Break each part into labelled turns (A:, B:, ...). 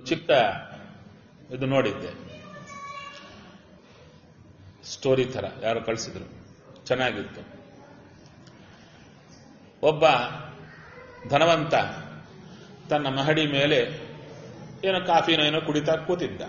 A: ಚಿಕ್ಕ ಇದು ನೋಡಿದ್ದೆ ಸ್ಟೋರಿ ತರ ಯಾರು ಕಳಿಸಿದ್ರು ಚೆನ್ನಾಗಿತ್ತು ಒಬ್ಬ ಧನವಂತ ತನ್ನ ಮಹಡಿ ಮೇಲೆ ಏನೋ ಕಾಫಿನೋ ಏನೋ ಕುಡಿತಾ ಕೂತಿದ್ದ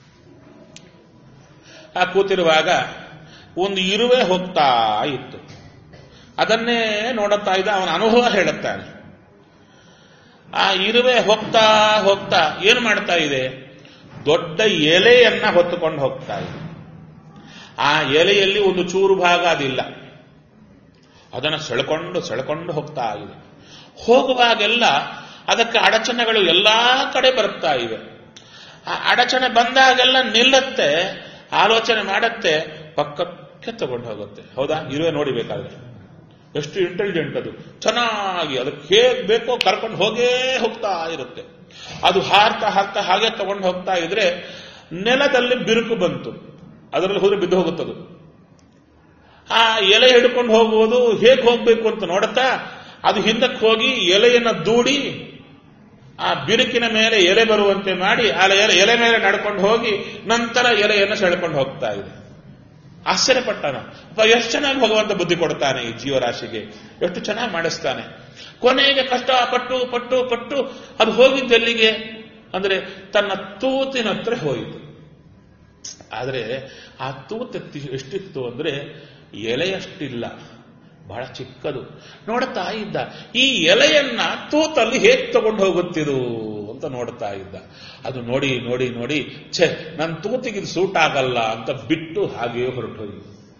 A: ಆ ಕೂತಿರುವಾಗ ಒಂದು ಇರುವೆ ಹೋಗ್ತಾ ಇತ್ತು ಅದನ್ನೇ ನೋಡುತ್ತಾ ಇದ್ದ ಅವನ ಅನುಭವ ಹೇಳುತ್ತಾನೆ ಆ ಇರುವೆ ಹೋಗ್ತಾ ಹೋಗ್ತಾ ಏನು ಮಾಡ್ತಾ ಇದೆ ದೊಡ್ಡ ಎಲೆಯನ್ನ ಹೊತ್ತುಕೊಂಡು ಹೋಗ್ತಾ ಇದೆ ಆ ಎಲೆಯಲ್ಲಿ ಒಂದು ಚೂರು ಭಾಗ ಅದಿಲ್ಲ ಅದನ್ನು ಸೆಳ್ಕೊಂಡು ಸೆಳ್ಕೊಂಡು ಹೋಗ್ತಾ ಇದೆ ಹೋಗುವಾಗೆಲ್ಲ ಅದಕ್ಕೆ ಅಡಚಣೆಗಳು ಎಲ್ಲಾ ಕಡೆ ಬರ್ತಾ ಇವೆ ಆ ಅಡಚಣೆ ಬಂದಾಗೆಲ್ಲ ನಿಲ್ಲತ್ತೆ ಆಲೋಚನೆ ಮಾಡತ್ತೆ ಪಕ್ಕಕ್ಕೆ ತಗೊಂಡು ಹೋಗುತ್ತೆ ಹೌದಾ ಇರುವೆ ನೋಡಿಬೇಕಾದ್ರೆ ಎಷ್ಟು ಇಂಟೆಲಿಜೆಂಟ್ ಅದು ಚೆನ್ನಾಗಿ ಅದಕ್ಕೆ ಹೇಗ್ ಬೇಕೋ ಕರ್ಕೊಂಡು ಹೋಗೇ ಹೋಗ್ತಾ ಇರುತ್ತೆ ಅದು ಹಾರ್ತಾ ಹಾರ್ತಾ ಹಾಗೆ ತಗೊಂಡು ಹೋಗ್ತಾ ಇದ್ರೆ ನೆಲದಲ್ಲಿ ಬಿರುಕು ಬಂತು ಅದರಲ್ಲಿ ಹೋದ್ರೆ ಬಿದ್ದು ಹೋಗುತ್ತದು ಆ ಎಲೆ ಹಿಡ್ಕೊಂಡು ಹೋಗುವುದು ಹೇಗೆ ಹೋಗ್ಬೇಕು ಅಂತ ನೋಡುತ್ತಾ ಅದು ಹಿಂದಕ್ಕೆ ಹೋಗಿ ಎಲೆಯನ್ನ ದೂಡಿ ಆ ಬಿರುಕಿನ ಮೇಲೆ ಎಲೆ ಬರುವಂತೆ ಮಾಡಿ ಆ ಎಲೆ ಎಲೆ ಮೇಲೆ ನಡ್ಕೊಂಡು ಹೋಗಿ ನಂತರ ಎಲೆಯನ್ನು ಸೆಳ್ಕೊಂಡು ಹೋಗ್ತಾ ಇದೆ ಆಶ್ಚರ್ಯಪಟ್ಟಾನ ಅಪ್ಪ ಎಷ್ಟು ಚೆನ್ನಾಗಿ ಭಗವಂತ ಬುದ್ಧಿ ಕೊಡ್ತಾನೆ ಈ ಜೀವರಾಶಿಗೆ ಎಷ್ಟು ಚೆನ್ನಾಗಿ ಮಾಡಿಸ್ತಾನೆ ಕೊನೆಗೆ ಕಷ್ಟಪಟ್ಟು ಪಟ್ಟು ಪಟ್ಟು ಅದು ಹೋಗಿದ್ದೆಲ್ಲಿಗೆ ಅಂದ್ರೆ ತನ್ನ ತೂತಿನ ಹತ್ರ ಹೋಯಿತು ಆದರೆ ಆ ತೂತೆತ್ತಿ ಎಷ್ಟಿತ್ತು ಅಂದ್ರೆ ಎಲೆಯಷ್ಟಿಲ್ಲ ಬಹಳ ಚಿಕ್ಕದು ನೋಡ್ತಾ ಇದ್ದ ಈ ಎಲೆಯನ್ನ ತೂತಲ್ಲಿ ಹೇಗೆ ತಗೊಂಡು ಹೋಗುತ್ತಿದು ಅಂತ ನೋಡ್ತಾ ಇದ್ದ ಅದು ನೋಡಿ ನೋಡಿ ನೋಡಿ ಛೆ ನನ್ನ ತೂತಿಗೆ ಇದು ಸೂಟ್ ಆಗಲ್ಲ ಅಂತ ಬಿಟ್ಟು ಹಾಗೆಯೇ ಹೊರಟೋಗಿ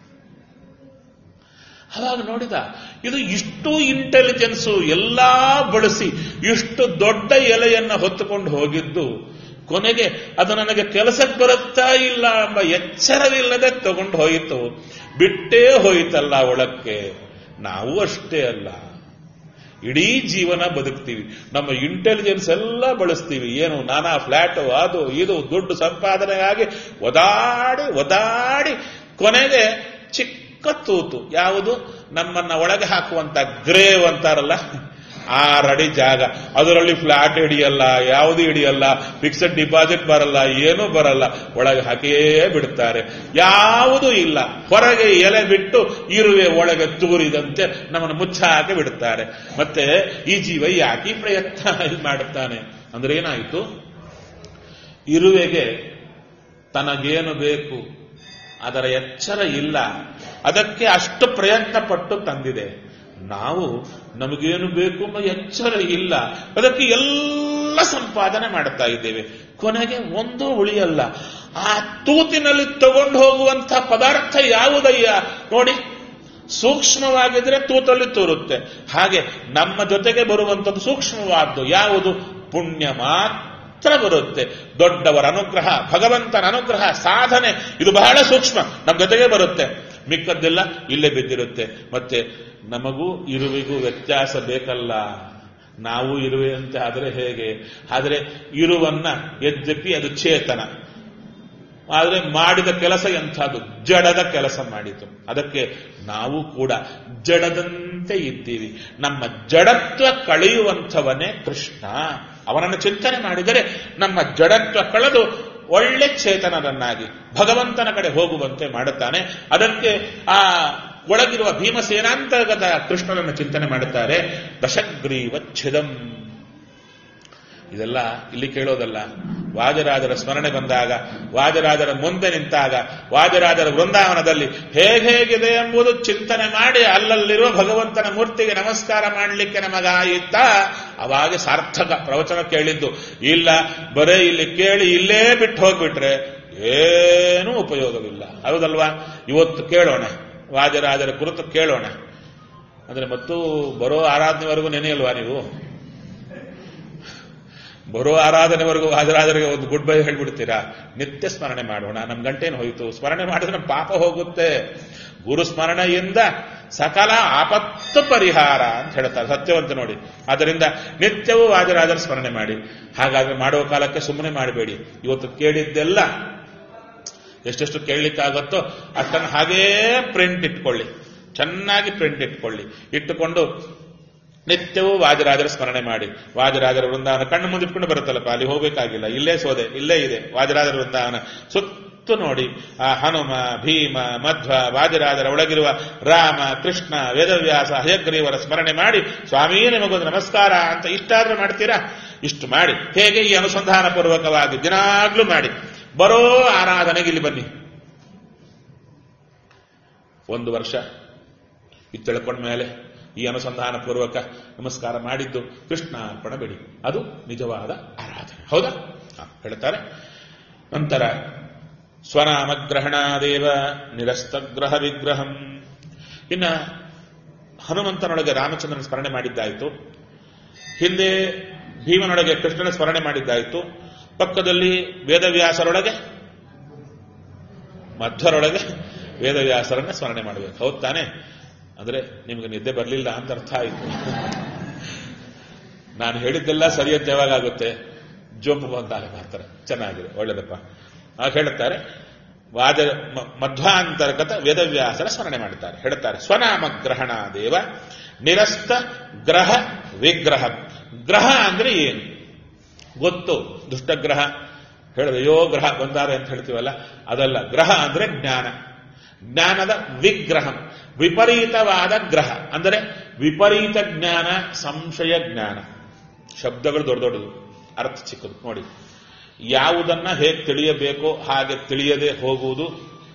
A: ಅವಾಗ ನೋಡಿದ ಇದು ಇಷ್ಟು ಇಂಟೆಲಿಜೆನ್ಸು ಎಲ್ಲಾ ಬಳಸಿ ಇಷ್ಟು ದೊಡ್ಡ ಎಲೆಯನ್ನ ಹೊತ್ತುಕೊಂಡು ಹೋಗಿದ್ದು ಕೊನೆಗೆ ಅದು ನನಗೆ ಕೆಲಸಕ್ಕೆ ಬರುತ್ತಾ ಇಲ್ಲ ಎಂಬ ಎಚ್ಚರವಿಲ್ಲದೆ ತಗೊಂಡು ಹೋಯಿತು ಬಿಟ್ಟೇ ಹೋಯಿತಲ್ಲ ಒಳಕ್ಕೆ ನಾವು ಅಷ್ಟೇ ಅಲ್ಲ ಇಡೀ ಜೀವನ ಬದುಕ್ತೀವಿ ನಮ್ಮ ಇಂಟೆಲಿಜೆನ್ಸ್ ಎಲ್ಲ ಬಳಸ್ತೀವಿ ಏನು ನಾನಾ ಫ್ಲಾಟ್ ಅದು ಇದು ದುಡ್ಡು ಸಂಪಾದನೆಗಾಗಿ ಒದಾಡಿ ಒದಾಡಿ ಕೊನೆಗೆ ಚಿಕ್ಕ ತೂತು ಯಾವುದು ನಮ್ಮನ್ನ ಒಳಗೆ ಹಾಕುವಂತ ಗ್ರೇವ್ ಅಂತಾರಲ್ಲ ಆರಡಿ ಜಾಗ ಅದರಲ್ಲಿ ಫ್ಲಾಟ್ ಹಿಡಿಯಲ್ಲ ಯಾವುದು ಹಿಡಿಯಲ್ಲ ಫಿಕ್ಸೆಡ್ ಡಿಪಾಸಿಟ್ ಬರಲ್ಲ ಏನೂ ಬರಲ್ಲ ಒಳಗೆ ಹಾಕಿಯೇ ಬಿಡ್ತಾರೆ ಯಾವುದೂ ಇಲ್ಲ ಹೊರಗೆ ಎಲೆ ಬಿಟ್ಟು ಇರುವೆ ಒಳಗೆ ತೂರಿದಂತೆ ನಮ್ಮನ್ನು ಮುಚ್ಚಾಕಿ ಬಿಡುತ್ತಾರೆ ಮತ್ತೆ ಈ ಜೀವ ಯಾಕೆ ಪ್ರಯತ್ನ ಮಾಡುತ್ತಾನೆ ಅಂದ್ರೆ ಏನಾಯಿತು ಇರುವೆಗೆ ತನಗೇನು ಬೇಕು ಅದರ ಎಚ್ಚರ ಇಲ್ಲ ಅದಕ್ಕೆ ಅಷ್ಟು ಪ್ರಯತ್ನ ಪಟ್ಟು ತಂದಿದೆ ನಾವು ನಮಗೇನು ಬೇಕು ಎಂಬ ಎಚ್ಚರ ಇಲ್ಲ ಅದಕ್ಕೆ ಎಲ್ಲ ಸಂಪಾದನೆ ಮಾಡುತ್ತಾ ಇದ್ದೇವೆ ಕೊನೆಗೆ ಒಂದೂ ಉಳಿಯಲ್ಲ ಆ ತೂತಿನಲ್ಲಿ ತಗೊಂಡು ಹೋಗುವಂಥ ಪದಾರ್ಥ ಯಾವುದಯ್ಯ ನೋಡಿ ಸೂಕ್ಷ್ಮವಾಗಿದ್ರೆ ತೂತಲ್ಲಿ ತೋರುತ್ತೆ ಹಾಗೆ ನಮ್ಮ ಜೊತೆಗೆ ಬರುವಂಥದ್ದು ಸೂಕ್ಷ್ಮವಾದ್ದು ಯಾವುದು ಪುಣ್ಯ ಮಾತ್ರ ಬರುತ್ತೆ ದೊಡ್ಡವರ ಅನುಗ್ರಹ ಭಗವಂತನ ಅನುಗ್ರಹ ಸಾಧನೆ ಇದು ಬಹಳ ಸೂಕ್ಷ್ಮ ನಮ್ಮ ಜೊತೆಗೆ ಬರುತ್ತೆ ಮಿಕ್ಕದ್ದೆಲ್ಲ ಇಲ್ಲೇ ಬಿದ್ದಿರುತ್ತೆ ಮತ್ತೆ ನಮಗೂ ಇರುವಿಗೂ ವ್ಯತ್ಯಾಸ ಬೇಕಲ್ಲ ನಾವು ಇರುವೆ ಅಂತ ಆದರೆ ಹೇಗೆ ಆದರೆ ಇರುವನ್ನ ಯದ್ಯಪಿ ಅದು ಚೇತನ ಆದರೆ ಮಾಡಿದ ಕೆಲಸ ಎಂಥದ್ದು ಜಡದ ಕೆಲಸ ಮಾಡಿತು ಅದಕ್ಕೆ ನಾವು ಕೂಡ ಜಡದಂತೆ ಇದ್ದೀವಿ ನಮ್ಮ ಜಡತ್ವ ಕಳೆಯುವಂಥವನೇ ಕೃಷ್ಣ ಅವನನ್ನು ಚಿಂತನೆ ಮಾಡಿದರೆ ನಮ್ಮ ಜಡತ್ವ ಕಳೆದು ಒಳ್ಳೆ ಚೇತನರನ್ನಾಗಿ ಭಗವಂತನ ಕಡೆ ಹೋಗುವಂತೆ ಮಾಡುತ್ತಾನೆ ಅದಕ್ಕೆ ಆ ಒಳಗಿರುವ ಭೀಮಸೇನಾಂತರ್ಗತ ಕೃಷ್ಣನನ್ನು ಚಿಂತನೆ ಮಾಡುತ್ತಾರೆ ದಶಗ್ರೀವ ಛಿದಂ ಇದೆಲ್ಲ ಇಲ್ಲಿ ಕೇಳೋದಲ್ಲ ವಾಜರಾಜರ ಸ್ಮರಣೆ ಬಂದಾಗ ವಾಜರಾಜರ ಮುಂದೆ ನಿಂತಾಗ ವಾಜರಾಜರ ವೃಂದಾವನದಲ್ಲಿ ಹೇಗೆ ಹೇಗಿದೆ ಎಂಬುದು ಚಿಂತನೆ ಮಾಡಿ ಅಲ್ಲಲ್ಲಿರುವ ಭಗವಂತನ ಮೂರ್ತಿಗೆ ನಮಸ್ಕಾರ ಮಾಡಲಿಕ್ಕೆ ನಮಗಾಯಿತ ಅವಾಗ ಸಾರ್ಥಕ ಪ್ರವಚನ ಕೇಳಿದ್ದು ಇಲ್ಲ ಬರೇ ಇಲ್ಲಿ ಕೇಳಿ ಇಲ್ಲೇ ಬಿಟ್ಟು ಹೋಗ್ಬಿಟ್ರೆ ಏನೂ ಉಪಯೋಗವಿಲ್ಲ ಹೌದಲ್ವಾ ಇವತ್ತು ಕೇಳೋಣ ವಾಜರಾಜರ ಕುರಿತು ಕೇಳೋಣ ಅಂದ್ರೆ ಮತ್ತು ಬರೋ ಆರಾಧನೆವರೆಗೂ ನೆನೆಯಲ್ವಾ ನೀವು ಬರೋ ಆರಾಧನೆವರೆಗೂ ಹಾಜರಾದರಿಗೆ ಒಂದು ಗುಡ್ ಬೈ ಹೇಳ್ಬಿಡ್ತೀರಾ ನಿತ್ಯ ಸ್ಮರಣೆ ಮಾಡೋಣ ನಮ್ ಗಂಟೇನು ಹೋಯಿತು ಸ್ಮರಣೆ ಮಾಡಿದ್ರೆ ನಮ್ಮ ಪಾಪ ಹೋಗುತ್ತೆ ಗುರು ಸ್ಮರಣೆಯಿಂದ ಸಕಲ ಆಪತ್ತು ಪರಿಹಾರ ಅಂತ ಹೇಳ್ತಾರೆ ಸತ್ಯವಂತ ನೋಡಿ ಆದ್ದರಿಂದ ನಿತ್ಯವೂ ಹಾಜರಾಜರ ಸ್ಮರಣೆ ಮಾಡಿ ಹಾಗಾದ್ರೆ ಮಾಡುವ ಕಾಲಕ್ಕೆ ಸುಮ್ಮನೆ ಮಾಡಬೇಡಿ ಇವತ್ತು ಕೇಳಿದ್ದೆಲ್ಲ ಎಷ್ಟೆಷ್ಟು ಕೇಳಲಿಕ್ಕಾಗತ್ತೋ ಅಷ್ಟನ್ನು ಹಾಗೇ ಪ್ರಿಂಟ್ ಇಟ್ಕೊಳ್ಳಿ ಚೆನ್ನಾಗಿ ಪ್ರಿಂಟ್ ಇಟ್ಕೊಳ್ಳಿ ಇಟ್ಟುಕೊಂಡು ನಿತ್ಯವೂ ವಾಜರಾಜರ ಸ್ಮರಣೆ ಮಾಡಿ ವಾಜರಾಜರ ವೃಂದಾವನ ಕಣ್ಣು ಮುಂದಿಟ್ಕೊಂಡು ಬರುತ್ತಲ್ಲಪ್ಪ ಅಲ್ಲಿ ಹೋಗಬೇಕಾಗಿಲ್ಲ ಇಲ್ಲೇ ಸೋದೆ ಇಲ್ಲೇ ಇದೆ ವಾಜರಾಜರ ವೃಂದಾವನ ಸುತ್ತ ನೋಡಿ ಆ ಹನುಮ ಭೀಮ ಮಧ್ವ ವಾಜರಾಜರ ಒಳಗಿರುವ ರಾಮ ಕೃಷ್ಣ ವೇದವ್ಯಾಸ ಹಯಗ್ರೀವರ ಸ್ಮರಣೆ ಮಾಡಿ ಸ್ವಾಮಿ ನಿಮಗೊಂದು ನಮಸ್ಕಾರ ಅಂತ ಇಷ್ಟಾದ್ರೂ ಮಾಡ್ತೀರಾ ಇಷ್ಟು ಮಾಡಿ ಹೇಗೆ ಈ ಅನುಸಂಧಾನ ಪೂರ್ವಕವಾಗಿ ದಿನಾಗ್ಲೂ ಮಾಡಿ ಬರೋ ಆರಾಧನೆಗೆ ಇಲ್ಲಿ ಬನ್ನಿ ಒಂದು ವರ್ಷ ಇದು ತಿಳ್ಕೊಂಡ ಮೇಲೆ ಈ ಅನುಸಂಧಾನ ಪೂರ್ವಕ ನಮಸ್ಕಾರ ಮಾಡಿದ್ದು ಕೃಷ್ಣ ಅರ್ಪಣ ಬೇಡಿ ಅದು ನಿಜವಾದ ಆರಾಧನೆ ಹೌದಾ ಹ, ಹೇಳ್ತಾರೆ ನಂತರ ಸ್ವನಾಮಗ್ರಹಣಾದೇವ ನಿರಸ್ತಗ್ರಹ ವಿಗ್ರಹಂ ಇನ್ನ ಹನುಮಂತನೊಳಗೆ ರಾಮಚಂದ್ರನ ಸ್ಮರಣೆ ಮಾಡಿದ್ದಾಯಿತು ಹಿಂದೆ ಭೀಮನೊಳಗೆ ಕೃಷ್ಣನ ಸ್ಮರಣೆ ಮಾಡಿದ್ದಾಯಿತು ಪಕ್ಕದಲ್ಲಿ ವೇದವ್ಯಾಸರೊಳಗೆ ಮಧ್ವರೊಳಗೆ ವೇದವ್ಯಾಸರನ್ನ ಸ್ಮರಣೆ ಮಾಡಬೇಕು ಹೌದ್ ತಾನೆ ಅಂದ್ರೆ ನಿಮಗೆ ನಿದ್ದೆ ಬರಲಿಲ್ಲ ಅಂತ ಅರ್ಥ ಆಯಿತು ನಾನು ಹೇಳಿದ್ದೆಲ್ಲ ಸರಿಯಂತ ಯಾವಾಗ ಆಗುತ್ತೆ ಜೊಂಬು ಬಂದಾಗ ಮಾಡ್ತಾರೆ ಚೆನ್ನಾಗಿದೆ ಒಳ್ಳೇದಪ್ಪ ಆಗ ಹೇಳುತ್ತಾರೆ ವಾದ ಮ- ಮಧ್ವಾಂತರ್ಗತ ವೇದವ್ಯಾಸರ ಸ್ಮರಣೆ ಮಾಡುತ್ತಾರೆ ಹೇಳುತ್ತಾರೆ ಸ್ವನಾಮ ಗ್ರಹಣ ದೇವ ನಿರಸ್ತ ಗ್ರಹ ವಿಗ್ರಹ ಗ್ರಹ ಅಂದ್ರೆ ಏನು ಗೊತ್ತು ದುಷ್ಟಗ್ರಹ ಹೇಳಿದ ಅಯ್ಯೋ ಗ್ರಹ ಬಂದಾರೆ ಅಂತ ಹೇಳ್ತೀವಲ್ಲ ಅದಲ್ಲ ಗ್ರಹ ಅಂದ್ರೆ ಜ್ಞಾನ ಜ್ಞಾನದ ವಿಗ್ರಹ ವಿಪರೀತವಾದ ಗ್ರಹ ಅಂದರೆ ವಿಪರೀತ ಜ್ಞಾನ ಸಂಶಯ ಜ್ಞಾನ ಶಬ್ದಗಳು ದೊಡ್ಡ ದೊಡ್ಡದು ಅರ್ಥ ಚಿಕ್ಕದು ನೋಡಿ ಯಾವುದನ್ನ ಹೇಗೆ ತಿಳಿಯಬೇಕೋ ಹಾಗೆ ತಿಳಿಯದೆ ಹೋಗುವುದು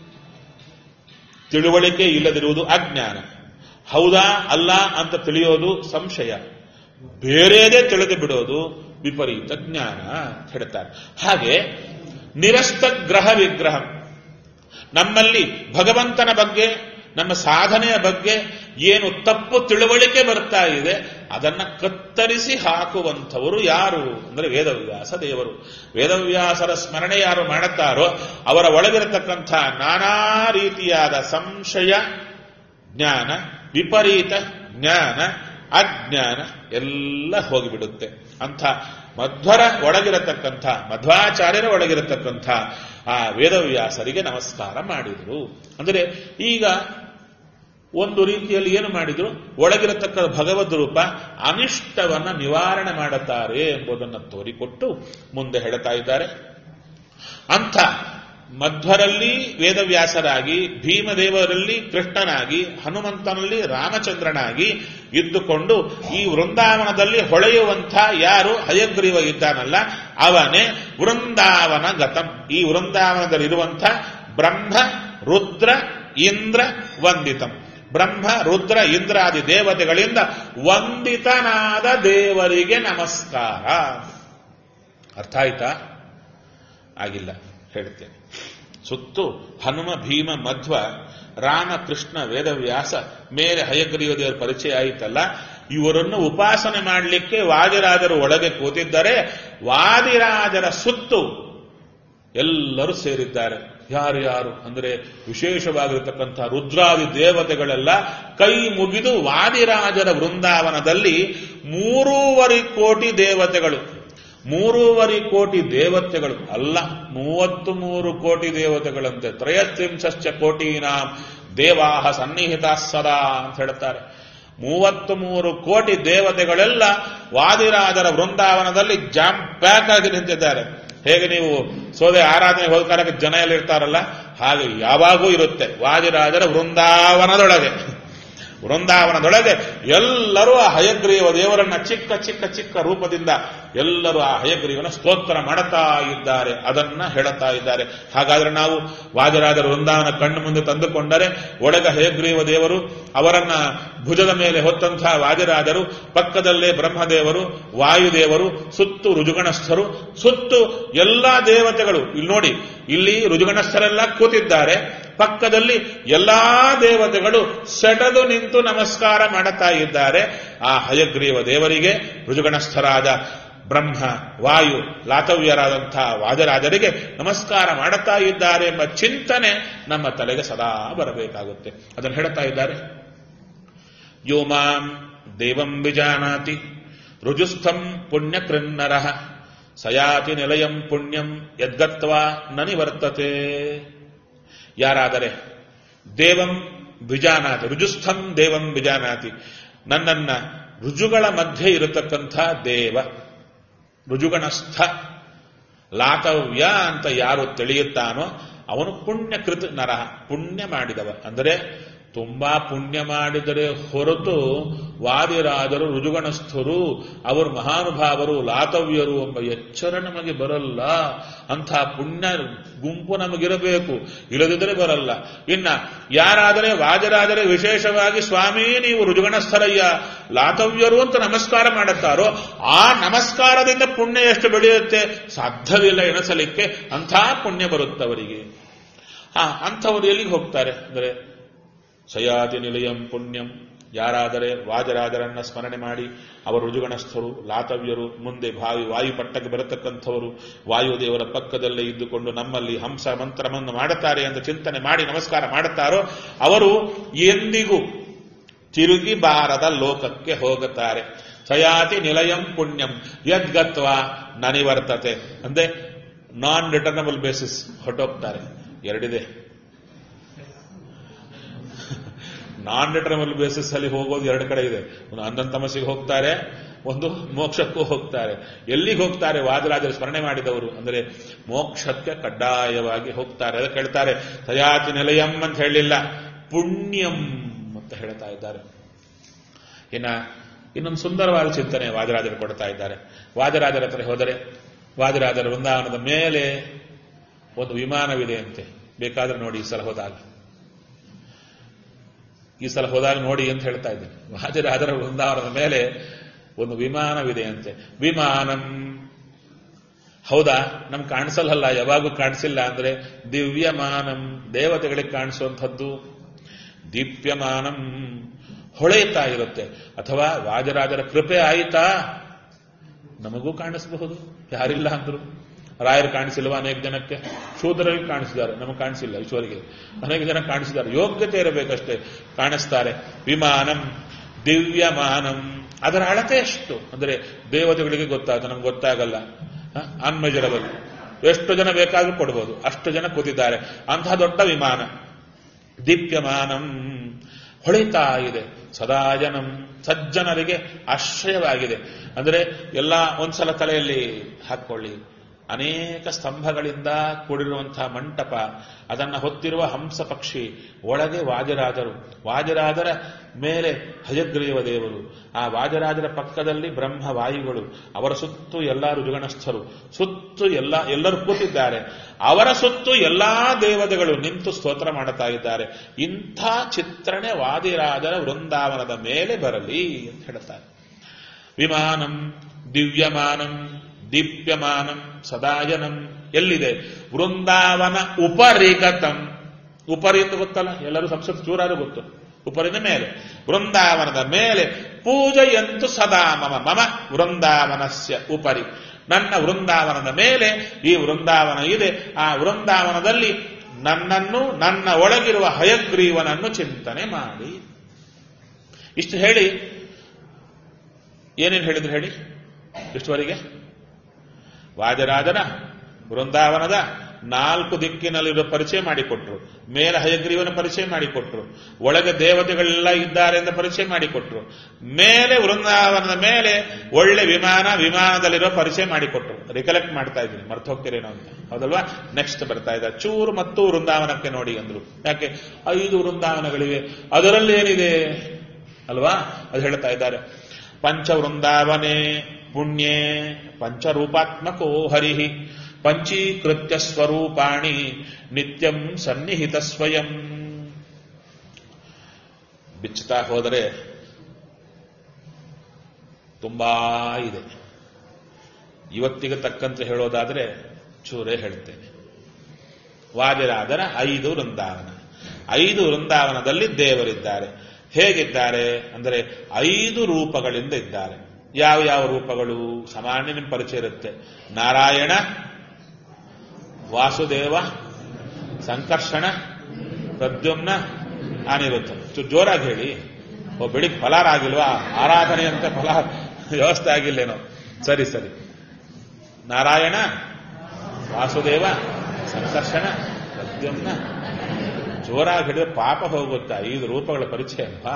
A: ತಿಳುವಳಿಕೆ ಇಲ್ಲದಿರುವುದು ಅಜ್ಞಾನ ಹೌದಾ ಅಲ್ಲ ಅಂತ ತಿಳಿಯೋದು ಸಂಶಯ ಬೇರೆದೇ ತಿಳಿದು ಬಿಡೋದು ವಿಪರೀತ ಜ್ಞಾನ ಅಂತ ಹೇಳ್ತಾರೆ ಹಾಗೆ ನಿರಸ್ತ ಗ್ರಹ ವಿಗ್ರಹ ನಮ್ಮಲ್ಲಿ ಭಗವಂತನ ಬಗ್ಗೆ ನಮ್ಮ ಸಾಧನೆಯ ಬಗ್ಗೆ ಏನು ತಪ್ಪು ತಿಳುವಳಿಕೆ ಬರ್ತಾ ಇದೆ ಅದನ್ನ ಕತ್ತರಿಸಿ ಹಾಕುವಂಥವರು ಯಾರು ಅಂದ್ರೆ ವೇದವ್ಯಾಸ ದೇವರು ವೇದವ್ಯಾಸರ ಸ್ಮರಣೆ ಯಾರು ಮಾಡುತ್ತಾರೋ ಅವರ ಒಳಗಿರತಕ್ಕಂಥ ನಾನಾ ರೀತಿಯಾದ ಸಂಶಯ ಜ್ಞಾನ ವಿಪರೀತ ಜ್ಞಾನ ಅಜ್ಞಾನ ಎಲ್ಲ ಹೋಗಿಬಿಡುತ್ತೆ ಅಂಥ ಮಧ್ವರ ಒಳಗಿರತಕ್ಕಂಥ ಮಧ್ವಾಚಾರ್ಯರ ಒಳಗಿರತಕ್ಕಂಥ ಆ ವೇದವ್ಯಾಸರಿಗೆ ನಮಸ್ಕಾರ ಮಾಡಿದರು ಅಂದರೆ ಈಗ ಒಂದು ರೀತಿಯಲ್ಲಿ ಏನು ಮಾಡಿದ್ರು ಒಳಗಿರತಕ್ಕ ಭಗವದ್ ರೂಪ ಅನಿಷ್ಟವನ್ನ ನಿವಾರಣೆ ಮಾಡುತ್ತಾರೆ ಎಂಬುದನ್ನು ತೋರಿಕೊಟ್ಟು ಮುಂದೆ ಹೇಳ್ತಾ ಇದ್ದಾರೆ ಅಂಥ ಮಧ್ವರಲ್ಲಿ ವೇದವ್ಯಾಸರಾಗಿ ಭೀಮದೇವರಲ್ಲಿ ಕೃಷ್ಣನಾಗಿ ಹನುಮಂತನಲ್ಲಿ ರಾಮಚಂದ್ರನಾಗಿ ಇದ್ದುಕೊಂಡು ಈ ವೃಂದಾವನದಲ್ಲಿ ಹೊಳೆಯುವಂಥ ಯಾರು ಹಯಗ್ರೀವ ಇದ್ದಾನಲ್ಲ ಅವನೇ ವೃಂದಾವನ ಗತಂ ಈ ವೃಂದಾವನದಲ್ಲಿರುವಂಥ ಬ್ರಹ್ಮ ರುದ್ರ ಇಂದ್ರ ವಂದಿತಂ ಬ್ರಹ್ಮ ರುದ್ರ ಇಂದ್ರಾದಿ ದೇವತೆಗಳಿಂದ ವಂದಿತನಾದ ದೇವರಿಗೆ ನಮಸ್ಕಾರ ಅರ್ಥ ಆಯ್ತಾ ಆಗಿಲ್ಲ ಹೇಳ್ತೇನೆ ಸುತ್ತು ಹನುಮ ಭೀಮ ಮಧ್ವ ರಾಮ ಕೃಷ್ಣ ವೇದವ್ಯಾಸ ಮೇಲೆ ಹಯಗ್ರೀವ ದೇವರ ಪರಿಚಯ ಆಯಿತಲ್ಲ ಇವರನ್ನು ಉಪಾಸನೆ ಮಾಡಲಿಕ್ಕೆ ವಾದಿರಾಜರು ಒಳಗೆ ಕೂತಿದ್ದರೆ ವಾದಿರಾಜರ ಸುತ್ತು ಎಲ್ಲರೂ ಸೇರಿದ್ದಾರೆ ಯಾರು ಯಾರು ಅಂದರೆ ವಿಶೇಷವಾಗಿರತಕ್ಕಂಥ ರುದ್ರಾದಿ ದೇವತೆಗಳೆಲ್ಲ ಕೈ ಮುಗಿದು ವಾದಿರಾಜರ ವೃಂದಾವನದಲ್ಲಿ ಮೂರೂವರೆ ಕೋಟಿ ದೇವತೆಗಳು ಮೂರೂವರೆ ಕೋಟಿ ದೇವತೆಗಳು ಅಲ್ಲ ಮೂವತ್ತು ಮೂರು ಕೋಟಿ ದೇವತೆಗಳಂತೆ ತ್ರಯತ್ರಿಂಶಶ್ಚ ಕೋಟೀನಾಂ ದೇವಾಹ ಸನ್ನಿಹಿತ ಸದಾ ಅಂತ ಹೇಳ್ತಾರೆ ಮೂವತ್ತು ಮೂರು ಕೋಟಿ ದೇವತೆಗಳೆಲ್ಲ ವಾದಿರಾಜರ ವೃಂದಾವನದಲ್ಲಿ ಜಾಮ್ ಪ್ಯಾಕ್ ಆಗಿ ನಿಂತಿದ್ದಾರೆ ಹೇಗೆ ನೀವು ಸೋದೆ ಆರಾಧನೆ ಹೋದ ಕಾಲಕ್ಕೆ ಜನ ಎಲ್ಲ ಇರ್ತಾರಲ್ಲ ಹಾಗೆ ಯಾವಾಗೂ ಇರುತ್ತೆ ವಾದಿರಾಜರ ವೃಂದಾವನದೊಳಗೆ ವೃಂದಾವನದೊಳಗೆ ಎಲ್ಲರೂ ಆ ಹಯಗ್ರೀವ ದೇವರನ್ನ ಚಿಕ್ಕ ಚಿಕ್ಕ ಚಿಕ್ಕ ರೂಪದಿಂದ ಎಲ್ಲರೂ ಆ ಹಯಗ್ರೀವನ ಸ್ತೋತ್ರ ಮಾಡುತ್ತಾ ಇದ್ದಾರೆ ಅದನ್ನ ಹೇಳುತ್ತಾ ಇದ್ದಾರೆ ಹಾಗಾದ್ರೆ ನಾವು ವಾಜರಾಜರ ವೃಂದಾವನ ಕಣ್ಣು ಮುಂದೆ ತಂದುಕೊಂಡರೆ ಒಳಗ ಹಯಗ್ರೀವ ದೇವರು ಅವರನ್ನ ಭುಜದ ಮೇಲೆ ಹೊತ್ತಂತಹ ವಾಜರಾಜರು ಪಕ್ಕದಲ್ಲೇ ಬ್ರಹ್ಮದೇವರು ವಾಯುದೇವರು ಸುತ್ತು ರುಜುಗಣಸ್ಥರು ಸುತ್ತು ಎಲ್ಲಾ ದೇವತೆಗಳು ಇಲ್ಲಿ ನೋಡಿ ಇಲ್ಲಿ ರುಜುಗಣಸ್ಥರೆಲ್ಲ ಕೂತಿದ್ದಾರೆ ಪಕ್ಕದಲ್ಲಿ ಎಲ್ಲಾ ದೇವತೆಗಳು ಸೆಟದು ನಿಂತು ನಮಸ್ಕಾರ ಮಾಡುತ್ತಾ ಇದ್ದಾರೆ ಆ ಹಯಗ್ರೀವ ದೇವರಿಗೆ ರುಜುಗಣಸ್ಥರಾದ ಬ್ರಹ್ಮ ವಾಯು ಲಾತವ್ಯರಾದಂತಹ ವಾಜರಾಜರಿಗೆ ನಮಸ್ಕಾರ ಮಾಡುತ್ತಾ ಇದ್ದಾರೆ ಎಂಬ ಚಿಂತನೆ ನಮ್ಮ ತಲೆಗೆ ಸದಾ ಬರಬೇಕಾಗುತ್ತೆ ಅದನ್ನು ಹೇಳುತ್ತಾ ಇದ್ದಾರೆ ಯೋ ಮಾಂ ದೇವಂ ವಿಜಾನಾತಿ ರುಜುಸ್ಥಂ ಪುಣ್ಯಕೃನ್ನರ ಸಯಾತಿ ನಿಲಯಂ ಪುಣ್ಯಂ ಯದ್ಗತ್ವಾ ನ ನಿವರ್ತತೆ ಯಾರಾದರೆ ದೇವಂ ವಿಜಾನಾತಿ ರುಜುಸ್ಥಂ ದೇವಂ ವಿಜಾನಾತಿ ನನ್ನನ್ನ ರುಜುಗಳ ಮಧ್ಯೆ ಇರತಕ್ಕಂಥ ದೇವ ರುಜುಗಣಸ್ಥ ಲಾತವ್ಯ ಅಂತ ಯಾರು ತಿಳಿಯುತ್ತಾನೋ ಅವನು ಪುಣ್ಯಕೃತ ನರ ಪುಣ್ಯ ಮಾಡಿದವ ಅಂದರೆ ತುಂಬಾ ಪುಣ್ಯ ಮಾಡಿದರೆ ಹೊರತು ವಾದಿರಾದರು ರುಜುಗಣಸ್ಥರು ಅವರು ಮಹಾನುಭಾವರು ಲಾತವ್ಯರು ಎಂಬ ಎಚ್ಚರ ನಮಗೆ ಬರಲ್ಲ ಅಂಥ ಪುಣ್ಯ ಗುಂಪು ನಮಗಿರಬೇಕು ಇಲ್ಲದಿದ್ದರೆ ಬರಲ್ಲ ಇನ್ನ ಯಾರಾದರೆ ವಾಜರಾದರೆ ವಿಶೇಷವಾಗಿ ಸ್ವಾಮಿ ನೀವು ರುಜುಗಣಸ್ಥರಯ್ಯ ಲಾತವ್ಯರು ಅಂತ ನಮಸ್ಕಾರ ಮಾಡುತ್ತಾರೋ ಆ ನಮಸ್ಕಾರದಿಂದ ಪುಣ್ಯ ಎಷ್ಟು ಬೆಳೆಯುತ್ತೆ ಸಾಧ್ಯವಿಲ್ಲ ಎಣಿಸಲಿಕ್ಕೆ ಅಂಥ ಪುಣ್ಯ ಬರುತ್ತವರಿಗೆ ಆ ಅಂಥವರು ಎಲ್ಲಿಗೆ ಹೋಗ್ತಾರೆ ಅಂದರೆ ಸಯಾತಿ ನಿಲಯಂ ಪುಣ್ಯಂ ಯಾರಾದರೆ ವಾಜರಾಜರನ್ನ ಸ್ಮರಣೆ ಮಾಡಿ ಅವರು ರುಜುಗಣಸ್ಥರು ಲಾತವ್ಯರು ಮುಂದೆ ಭಾವಿ ವಾಯುಪಟ್ಟಕ್ಕೆ ಬರತಕ್ಕಂಥವರು ವಾಯುದೇವರ ಪಕ್ಕದಲ್ಲೇ ಇದ್ದುಕೊಂಡು ನಮ್ಮಲ್ಲಿ ಹಂಸ ಮಂತ್ರವನ್ನು ಮಾಡುತ್ತಾರೆ ಎಂದು ಚಿಂತನೆ ಮಾಡಿ ನಮಸ್ಕಾರ ಮಾಡುತ್ತಾರೋ ಅವರು ಎಂದಿಗೂ ತಿರುಗಿ ಬಾರದ ಲೋಕಕ್ಕೆ ಹೋಗುತ್ತಾರೆ ಸಯಾತಿ ನಿಲಯಂ ಪುಣ್ಯಂ ಯದ್ಗತ್ವ ನನಿವರ್ತತೆ ಅಂದ್ರೆ ನಾನ್ ರಿಟರ್ನಬಲ್ ಬೇಸಿಸ್ ಹೊರಟೋಗ್ತಾರೆ ಎರಡಿದೆ ನಾನ್ ರಿಟರ್ನಬಲ್ ಬೇಸಿಸ್ ಅಲ್ಲಿ ಹೋಗೋದು ಎರಡು ಕಡೆ ಇದೆ ಒಂದು ಅಂಧನ್ ತಮಸ್ಸಿಗೆ ಹೋಗ್ತಾರೆ ಒಂದು ಮೋಕ್ಷಕ್ಕೂ ಹೋಗ್ತಾರೆ ಎಲ್ಲಿಗೆ ಹೋಗ್ತಾರೆ ವಾದರಾಜರು ಸ್ಮರಣೆ ಮಾಡಿದವರು ಅಂದರೆ ಮೋಕ್ಷಕ್ಕೆ ಕಡ್ಡಾಯವಾಗಿ ಹೋಗ್ತಾರೆ ಅದಕ್ಕೆ ಹೇಳ್ತಾರೆ ಸಯಾತಿ ನಿಲಯಂ ಅಂತ ಹೇಳಿಲ್ಲ ಪುಣ್ಯಂ ಅಂತ ಹೇಳ್ತಾ ಇದ್ದಾರೆ ಇನ್ನ ಇನ್ನೊಂದು ಸುಂದರವಾದ ಚಿಂತನೆ ವಾದರಾಜರು ಕೊಡ್ತಾ ಇದ್ದಾರೆ ವಾದರಾಜರ ಹತ್ರ ಹೋದರೆ ವಾದರಾಜರ ವೃಂದಾವನದ ಮೇಲೆ ಒಂದು ವಿಮಾನವಿದೆ ಅಂತೆ ಬೇಕಾದ್ರೆ ನೋಡಿ ಈ ಸಲ ಹೋದಾಗ ಈ ಸಲ ಹೋದಾಗ ನೋಡಿ ಅಂತ ಹೇಳ್ತಾ ಇದ್ದೀನಿ ವಾಜರಾಜರ ವೃಂದಾವನದ ಮೇಲೆ ಒಂದು ವಿಮಾನವಿದೆ ಅಂತೆ ವಿಮಾನಂ ಹೌದಾ ನಮ್ಗೆ ಕಾಣಿಸಲ್ಲ ಯಾವಾಗೂ ಕಾಣಿಸಿಲ್ಲ ಅಂದ್ರೆ ದಿವ್ಯಮಾನಂ ದೇವತೆಗಳಿಗೆ ಕಾಣಿಸುವಂಥದ್ದು ದೀಪ್ಯಮಾನಂ ಹೊಳೆಯುತ್ತಾ ಇರುತ್ತೆ ಅಥವಾ ವಾಜರಾಜರ ಕೃಪೆ ಆಯಿತಾ ನಮಗೂ ಕಾಣಿಸಬಹುದು ಯಾರಿಲ್ಲ ಅಂದ್ರು ರಾಯರು ಕಾಣಿಸಿಲ್ವ ಅನೇಕ ಜನಕ್ಕೆ ಶೂದ್ರರಿಗೆ ಕಾಣಿಸಿದ್ದಾರೆ ನಮಗೆ ಕಾಣಿಸಿಲ್ಲ ಈಶ್ವರಿಗೆ ಅನೇಕ ಜನ ಕಾಣಿಸಿದ್ದಾರೆ ಯೋಗ್ಯತೆ ಇರಬೇಕಷ್ಟೇ ಕಾಣಿಸ್ತಾರೆ ವಿಮಾನಂ ದಿವ್ಯಮಾನಂ ಅದರ ಅಳತೆ ಎಷ್ಟು ಅಂದರೆ ದೇವತೆಗಳಿಗೆ ಗೊತ್ತಾಗುತ್ತೆ ನಮ್ಗೆ ಗೊತ್ತಾಗಲ್ಲ ಅನ್ಮೆಜರಬಲ್ ಎಷ್ಟು ಜನ ಬೇಕಾದ್ರೂ ಕೊಡ್ಬೋದು ಅಷ್ಟು ಜನ ಕೂತಿದ್ದಾರೆ ಅಂತಹ ದೊಡ್ಡ ವಿಮಾನ ದೀಪ್ಯಮಾನಂ ಹೊಳಿತಾ ಇದೆ ಸದಾಜನಂ ಸಜ್ಜನರಿಗೆ ಆಶ್ರಯವಾಗಿದೆ ಅಂದರೆ ಎಲ್ಲ ಒಂದ್ಸಲ ತಲೆಯಲ್ಲಿ ಹಾಕೊಳ್ಳಿ ಅನೇಕ ಸ್ತಂಭಗಳಿಂದ ಕೂಡಿರುವಂತಹ ಮಂಟಪ ಅದನ್ನು ಹೊತ್ತಿರುವ ಹಂಸ ಪಕ್ಷಿ ಒಳಗೆ ವಾಜರಾಜರು ವಾಜರಾಜರ ಮೇಲೆ ಹಯಗ್ರೀವ ದೇವರು ಆ ವಾಜರಾಜರ ಪಕ್ಕದಲ್ಲಿ ಬ್ರಹ್ಮ ವಾಯುಗಳು ಅವರ ಸುತ್ತು ಎಲ್ಲ ರುಜುಗಣಸ್ಥರು ಸುತ್ತು ಎಲ್ಲ ಎಲ್ಲರೂ ಕೂತಿದ್ದಾರೆ ಅವರ ಸುತ್ತು ಎಲ್ಲಾ ದೇವತೆಗಳು ನಿಂತು ಸ್ತೋತ್ರ ಮಾಡುತ್ತಾ ಇದ್ದಾರೆ ಇಂಥ ಚಿತ್ರಣೆ ವಾದಿರಾಜರ ವೃಂದಾವನದ ಮೇಲೆ ಬರಲಿ ಅಂತ ಹೇಳ್ತಾರೆ ವಿಮಾನಂ ದಿವ್ಯಮಾನಂ ದೀಪ್ಯಮಾನಂ ಸದಾಯನಂ ಎಲ್ಲಿದೆ ವೃಂದಾವನ ಉಪರಿಗತಂ ಉಪರಿ ಅಂತ ಗೊತ್ತಲ್ಲ ಎಲ್ಲರೂ ಸಂಸ್ಕೃತ ಚೂರಾರು ಗೊತ್ತು ಉಪರಿನ ಮೇಲೆ ವೃಂದಾವನದ ಮೇಲೆ ಪೂಜೆಯಂತು ಸದಾ ಮಮ ಮಮ ವೃಂದಾವನಸ್ಯ ಉಪರಿ ನನ್ನ ವೃಂದಾವನದ ಮೇಲೆ ಈ ವೃಂದಾವನ ಇದೆ ಆ ವೃಂದಾವನದಲ್ಲಿ ನನ್ನನ್ನು ನನ್ನ ಒಳಗಿರುವ ಹಯಗ್ರೀವನನ್ನು ಚಿಂತನೆ ಮಾಡಿ ಇಷ್ಟು ಹೇಳಿ ಏನೇನು ಹೇಳಿದ್ರು ಹೇಳಿ ಇಷ್ಟುವರೆಗೆ ವಾಜರಾಜನ ವೃಂದಾವನದ ನಾಲ್ಕು ದಿಕ್ಕಿನಲ್ಲಿರುವ ಪರಿಚಯ ಮಾಡಿಕೊಟ್ರು ಮೇಲೆ ಹಯಗ್ರೀವನ ಪರಿಚಯ ಮಾಡಿಕೊಟ್ರು ಒಳಗೆ ದೇವತೆಗಳೆಲ್ಲ ಇದ್ದಾರೆ ಅಂತ ಪರಿಚಯ ಮಾಡಿಕೊಟ್ರು ಮೇಲೆ ವೃಂದಾವನದ ಮೇಲೆ ಒಳ್ಳೆ ವಿಮಾನ ವಿಮಾನದಲ್ಲಿರೋ ಪರಿಚಯ ಮಾಡಿಕೊಟ್ರು ರಿಕಲೆಕ್ಟ್ ಮಾಡ್ತಾ ಇದ್ದೀನಿ ಮರ್ತು ಹೋಗ್ತೀರೇನೋ ಅಂತ ಹೌದಲ್ವಾ ನೆಕ್ಸ್ಟ್ ಬರ್ತಾ ಇದ್ದ ಚೂರು ಮತ್ತು ವೃಂದಾವನಕ್ಕೆ ನೋಡಿ ಅಂದ್ರು ಯಾಕೆ ಐದು ವೃಂದಾವನಗಳಿವೆ ಅದರಲ್ಲಿ ಏನಿದೆ ಅಲ್ವಾ ಅದು ಹೇಳ್ತಾ ಇದ್ದಾರೆ ಪಂಚವೃಂದಾವನೆ ಪುಣ್ಯೇ ಪಂಚರೂಪಾತ್ಮಕೋ ಹರಿ ಪಂಚೀಕೃತ್ಯ ಸ್ವರೂಪಾಣಿ ನಿತ್ಯಂ ಸನ್ನಿಹಿತ ಸ್ವಯಂ ಬಿಚ್ಚುತ್ತಾ ಹೋದರೆ ತುಂಬಾ ಇದೆ ಇವತ್ತಿಗೆ ತಕ್ಕಂತೆ ಹೇಳೋದಾದರೆ ಚೂರೇ ಹೇಳ್ತೇನೆ ವಾದಿರಾದರ ಐದು ವೃಂದಾವನ ಐದು ವೃಂದಾವನದಲ್ಲಿ ದೇವರಿದ್ದಾರೆ ಹೇಗಿದ್ದಾರೆ ಅಂದರೆ ಐದು ರೂಪಗಳಿಂದ ಇದ್ದಾರೆ ಯಾವ ಯಾವ ರೂಪಗಳು ಸಾಮಾನ್ಯ ನಿಮ್ಮ ಪರಿಚಯ ಇರುತ್ತೆ ನಾರಾಯಣ ವಾಸುದೇವ ಸಂಕರ್ಷಣ ಪ್ರದ್ಯುಮ್ನ ಅನಿರುದ್ಧ ಜೋರಾಗಿ ಹೇಳಿ ಓ ಬೆಳಿಗ್ಗೆ ಫಲಾರ ಆಗಿಲ್ವಾ ಆರಾಧನೆ ಅಂತ ಫಲ ವ್ಯವಸ್ಥೆ ಆಗಿಲ್ಲೇನೋ ಸರಿ ಸರಿ ನಾರಾಯಣ ವಾಸುದೇವ ಸಂಕರ್ಷಣ ಪ್ರದ್ಯುಮ್ನ ಜೋರಾಗಿ ಹಿಡಿದ್ರೆ ಪಾಪ ಹೋಗುತ್ತಾ ಐದು ರೂಪಗಳ ಪರಿಚಯ ಅಲ್ವಾ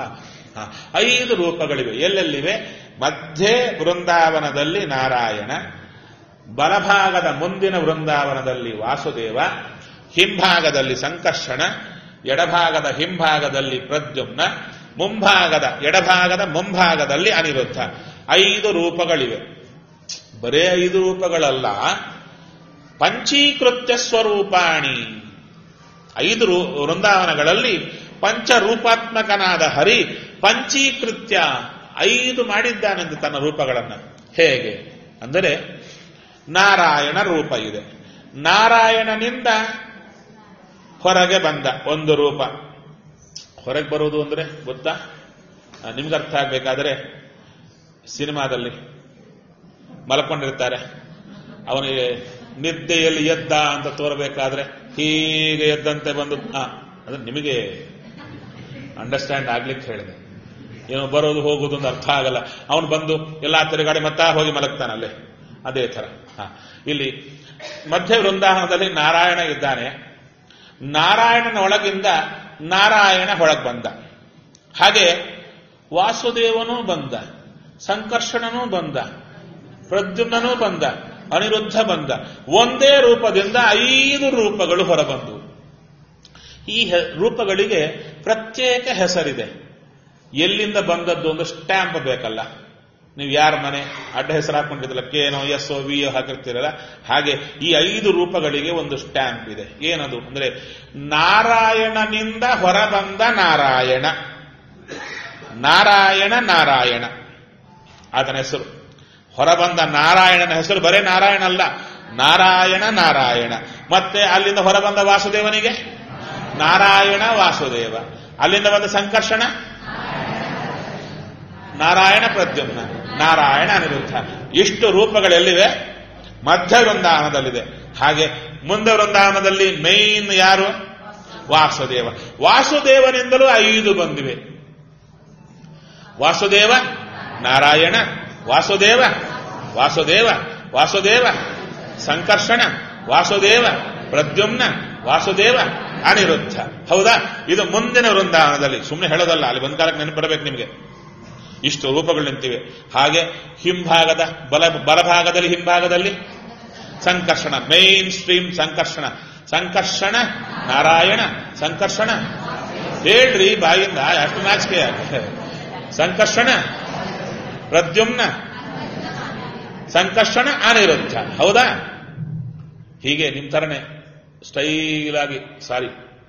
A: ಹ, ಐದು ರೂಪಗಳಿವೆ ಎಲ್ಲೆಲ್ಲಿವೆ ಮಧ್ಯೆ ವೃಂದಾವನದಲ್ಲಿ ನಾರಾಯಣ ಬಲಭಾಗದ ಮುಂದಿನ ವೃಂದಾವನದಲ್ಲಿ ವಾಸುದೇವ ಹಿಂಭಾಗದಲ್ಲಿ ಸಂಕರ್ಷಣ ಎಡಭಾಗದ ಹಿಂಭಾಗದಲ್ಲಿ ಪ್ರದ್ಯುಮ್ನ ಮುಂಭಾಗದ ಎಡಭಾಗದ ಮುಂಭಾಗದಲ್ಲಿ ಅನಿರುದ್ಧ ಐದು ರೂಪಗಳಿವೆ ಬರೇ ಐದು ರೂಪಗಳಲ್ಲ ಪಂಚೀಕೃತ್ಯ ಸ್ವರೂಪಾಣಿ ಐದು ರೂ- ವೃಂದಾವನಗಳಲ್ಲಿ ಪಂಚರೂಪಾತ್ಮಕನಾದ ಹರಿ ಪಂಚೀಕೃತ್ಯ ಐದು ಮಾಡಿದ್ದಾನೆಂದು ತನ್ನ ರೂಪಗಳನ್ನು ಹೇಗೆ ಅಂದರೆ ನಾರಾಯಣ ರೂಪ ಇದೆ ನಾರಾಯಣನಿಂದ ಹೊರಗೆ ಬಂದ ಒಂದು ರೂಪ ಹೊರಗೆ ಬರುವುದು ಅಂದ್ರೆ ಗೊತ್ತಾ ಆ, ನಿಮ್ಗೆ ಅರ್ಥ ಆಗ್ಬೇಕಾದ್ರೆ ಸಿನಿಮಾದಲ್ಲಿ ಮಲ್ಕೊಂಡಿರ್ತಾರೆ ಅವನಿಗೆ ನಿದ್ದೆಯಲ್ಲಿ ಎದ್ದ ಅಂತ ತೋರಬೇಕಾದ್ರೆ ಹೀಗೆ ಎದ್ದಂತೆ ಬಂದು ಆ, ಅದು ನಿಮಗೆ ಅಂಡರ್ಸ್ಟ್ಯಾಂಡ್ ಆಗ್ಲಿಕ್ಕೆ ಹೇಳಿದೆ ಏನೋ ಬರೋದು ಹೋಗೋದು ಒಂದು ಅರ್ಥ ಆಗಲ್ಲ ಅವನು ಬಂದು ಎಲ್ಲ ತಿರುಗಾಡಿ ಮತ್ತಾ ಹೋಗಿ ಮಲಗ್ತಾನಲ್ಲೇ ಅದೇ ತರ ಹ. ಇಲ್ಲಿ ಮಧ್ಯ ವೃಂದಾವನದಲ್ಲಿ ನಾರಾಯಣ ಇದ್ದಾನೆ ನಾರಾಯಣನ ಒಳಗಿಂದ ನಾರಾಯಣ ಹೊಳಗ್ ಬಂದ ಹಾಗೆ ವಾಸುದೇವನೂ ಬಂದ ಸಂಕರ್ಷಣನೂ ಬಂದ ಪ್ರದ್ಯುಮ್ನನೂ ಬಂದ ಅನಿರುದ್ಧ ಬಂದ ಒಂದೇ ರೂಪದಿಂದ ಐದು ರೂಪಗಳು ಹೊರಬಂದು ಈ ಹೆ- ರೂಪಗಳಿಗೆ ಪ್ರತ್ಯೇಕ ಹೆಸರಿದೆ ಎಲ್ಲಿಂದ ಬಂದದ್ದು ಒಂದು ಸ್ಟ್ಯಾಂಪ್ ಬೇಕಲ್ಲ ನೀವು ಯಾರ ಮನೆ ಅಡ್ಡ ಹೆಸರು ಹಾಕೊಂಡಿದ್ದಲ್ಲ ಕೇನೋ ಎಸ್ ಒ ವಿ ಹಾಕಿರ್ತೀರಲ್ಲ ಹಾಗೆ ಈ ಐದು ರೂಪಗಳಿಗೆ ಒಂದು ಸ್ಟ್ಯಾಂಪ್ ಇದೆ ಏನದು ಅಂದ್ರೆ ನಾರಾಯಣನಿಂದ ಹೊರಬಂದ ನಾರಾಯಣ ನಾರಾಯಣ ನಾರಾಯಣ ಆತನ ಹೆಸರು ಹೊರಬಂದ ನಾರಾಯಣನ ಹೆಸರು ಬರೇ ನಾರಾಯಣ ಅಲ್ಲ ನಾರಾಯಣ ನಾರಾಯಣ ಮತ್ತೆ ಅಲ್ಲಿಂದ ಹೊರಬಂದ ವಾಸುದೇವನಿಗೆ ನಾರಾಯಣ ವಾಸುದೇವ ಅಲ್ಲಿಂದ ಬಂದ ಸಂಕರ್ಷಣ ನಾರಾಯಣ ಪ್ರದ್ಯುಮ್ನ ನಾರಾಯಣ ಅನಿರುದ್ಧ ಇಷ್ಟು ರೂಪಗಳೆಲ್ಲಿವೆ ಮಧ್ಯ ವೃಂದಾವನದಲ್ಲಿದೆ ಹಾಗೆ ಮುಂದೆ ವೃಂದಾವನದಲ್ಲಿ ಮೈನ್ ಯಾರು ವಾಸುದೇವ ವಾಸುದೇವನಿಂದಲೂ ಐದು ಬಂದಿವೆ ವಾಸುದೇವ ನಾರಾಯಣ ವಾಸುದೇವ ವಾಸುದೇವ ವಾಸುದೇವ ಸಂಕರ್ಷಣ ವಾಸುದೇವ ಪ್ರದ್ಯುಮ್ನ ವಾಸುದೇವ ಅನಿರುದ್ಧ ಹೌದಾ ಇದು ಮುಂದಿನ ವೃಂದಾವನದಲ್ಲಿ ಸುಮ್ಮನೆ ಹೇಳೋದಲ್ಲ ಅಲ್ಲಿ ಬಂದ ಕಾಲಕ್ಕೆ ನೆನಪು ಬರಬೇಕು ನಿಮಗೆ ಇಷ್ಟು ರೂಪಗಳು ನಿಂತಿವೆ ಹಾಗೆ ಹಿಂಭಾಗದ ಬಲ ಬಲಭಾಗದಲ್ಲಿ ಹಿಂಭಾಗದಲ್ಲಿ ಸಂಕರ್ಷಣ ಮೈನ್ ಸ್ಟ್ರೀಮ್ ಸಂಕರ್ಷಣ ಸಂಕರ್ಷಣ ನಾರಾಯಣ ಸಂಕರ್ಷಣ ಹೇಳ್ರಿ ಬಾಯಿಂದ ಅಷ್ಟು ನಾಚಿಕೆ ಯಾಕೆ ಸಂಕರ್ಷಣ ಪ್ರದ್ಯುಮ್ನ ಸಂಕರ್ಷಣ ಅನಿರುದ್ಧ ಹೌದಾ ಹೀಗೆ ನಿಮ್ ತರನೇ ಸ್ಟೈಲ್ ಆಗಿ ಸಾರಿ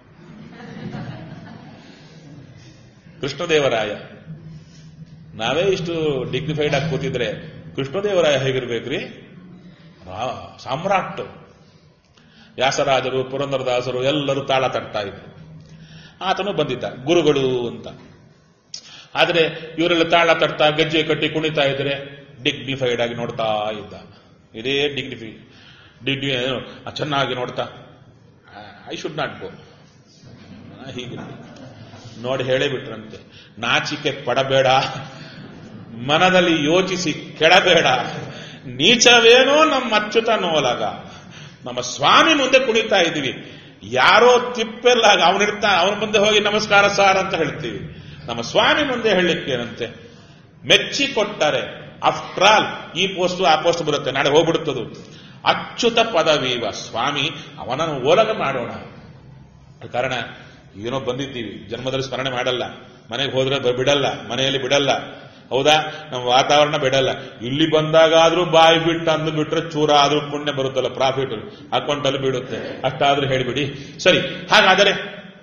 A: ಕೃಷ್ಣದೇವರಾಯ ನಾವೇ ಇಷ್ಟು ಡಿಗ್ನಿಫೈಡ್ ಆಗಿ ಕೂತಿದ್ರೆ ಕೃಷ್ಣದೇವರಾಯ ಹೇಗಿರ್ಬೇಕ್ರಿ ಆ, ಸಾಮ್ರಾಟ್ ವ್ಯಾಸರಾಜರು ಪುರಂದರದಾಸರು ಎಲ್ಲರೂ ತಾಳ ತಟ್ತಾ ಇದ್ರು ಆತನು ಬಂದಿದ್ದ ಗುರುಗಳು ಅಂತ ಆದರೆ ಇವರೆಲ್ಲ ತಾಳ ತಟ್ತಾ ಗೆಜ್ಜೆ ಕಟ್ಟಿ ಕುಣಿತಾ ಇದ್ರೆ ಡಿಗ್ನಿಫೈಡ್ ಆಗಿ ನೋಡ್ತಾ ಇದ್ದ ಇದೇ ಡಿಗ್ನಿಫೈ ಡಿಗ್ನಿ ಏನು, ಚೆನ್ನಾಗಿ ನೋಡ್ತಾ ಐ ಶುಡ್ ನಾಟ್ ಗೋ ಹೀಗೆ ನೋಡಿ ಹೇಳೇ ಬಿಟ್ರಂತೆ ನಾಚಿಕೆ ಪಡಬೇಡ ಮನದಲ್ಲಿ ಯೋಚಿಸಿ ಕೆಡಬೇಡ ನೀಚವೇನೋ ನಮ್ಮ ಅಚ್ಯುತ ನೋಲಗ ನಮ್ಮ ಸ್ವಾಮಿ ಮುಂದೆ ಕುಣಿತಾ ಇದ್ದೀವಿ ಯಾರೋ ತಿಪ್ಪೆಲ್ಲಾಗ ಅವನಿರ್ತಾ ಅವನ ಮುಂದೆ ಹೋಗಿ ನಮಸ್ಕಾರ ಸಾರ್ ಅಂತ ಹೇಳ್ತೀವಿ ನಮ್ಮ ಸ್ವಾಮಿ ಮುಂದೆ ಹೇಳಲಿಕ್ಕೇನಂತೆ ಮೆಚ್ಚಿ ಕೊಟ್ಟರೆ ಆಫ್ಟರ್ ಆಲ್ ಈ ಪೋಸ್ಟ್ ಆ ಪೋಸ್ಟ್ ಬರುತ್ತೆ ನಾಳೆ ಹೋಗ್ಬಿಡುತ್ತದು ಅಚ್ಯುತ ಪದವೀವ ಸ್ವಾಮಿ ಅವನನ್ನು ಓಲಗ ಮಾಡೋಣ ಕಾರಣ ಏನೋ ಬಂದಿದ್ದೀವಿ ಜನ್ಮದಲ್ಲಿ ಸ್ಮರಣೆ ಮಾಡಲ್ಲ ಮನೆಗೆ ಹೋದ್ರೆ ಬ- ಬಿಡಲ್ಲ ಮನೆಯಲ್ಲಿ ಬಿಡಲ್ಲ ಹೌದಾ ನಮ್ಮ ವಾತಾವರಣ ಬಿಡಲ್ಲ ಇಲ್ಲಿ ಬಂದಾಗಾದ್ರೂ ಬಾಯಿ ಬಿಟ್ಟು ಅಂದು ಬಿಟ್ರೆ ಚೂರ ಆದ್ರೂ ಪುಣ್ಯ ಬರುತ್ತಲ್ಲ ಪ್ರಾಫಿಟ್ ಅಕೌಂಟಲ್ಲಿ ಬೀಳುತ್ತೆ ಅಷ್ಟಾದ್ರೂ ಹೇಳಿಬಿಡಿ ಸರಿ ಹಾಗಾದರೆ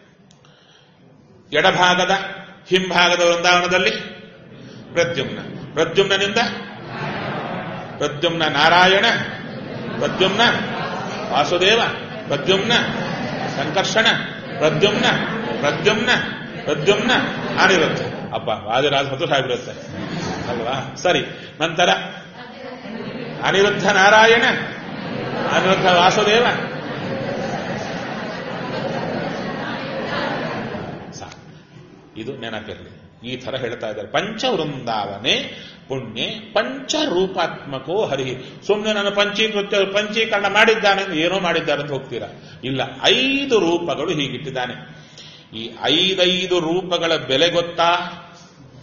A: ಎಡಭಾಗದ ಹಿಂಭಾಗದ ವೃಂದಾವನದಲ್ಲಿ ಪ್ರದ್ಯುಮ್ನ ಪ್ರದ್ಯುಮ್ನನಿಂದ ಪ್ರದ್ಯುಮ್ನ ನಾರಾಯಣ ಪ್ರದ್ಯುಮ್ನ ವಾಸುದೇವ ಪ್ರದ್ಯುಮ್ನ ಸಂಕರ್ಷಣ ಪ್ರದ್ಯುಮ್ನ ಪ್ರದ್ಯುಮ್ನ ಪ್ರದ್ಯುಮ್ನ ಅನಿರುದ್ಧ ಅಪ್ಪ ವಾದಿರಾಜ ಹೊತ್ತು ಆಗಿರುತ್ತೆ ಅಲ್ವಾ ಸರಿ ನಂತರ ಅನಿರುದ್ಧ ನಾರಾಯಣ ಅನಿರುದ್ಧ ವಾಸುದೇವ ಸಾಕು. ಇದು ನೆನಪಿರಲಿ ಈ ತರ ಹೇಳ್ತಾ ಇದ್ದಾರೆ ಪಂಚವೃಂದಾವನೆ ಪುಣ್ಯ ಪಂಚರೂಪಾತ್ಮಕೋ ಹರಿ ಸುಮ್ಮನೆ ನಾನು ಪಂಚೀಕೃತ್ಯ ಪಂಚೀಕರಣ ಮಾಡಿದ್ದಾನೆ ಅಂದ್ರೆ ಏನೋ ಮಾಡಿದ್ದಾರೆ ಅಂತ ಹೋಗ್ತೀರಾ ಇಲ್ಲ ಐದು ರೂಪಗಳು ಹೀಗಿಟ್ಟಿದ್ದಾನೆ ಈ ಐದೈದು ರೂಪಗಳ ಬೆಲೆ ಗೊತ್ತಾ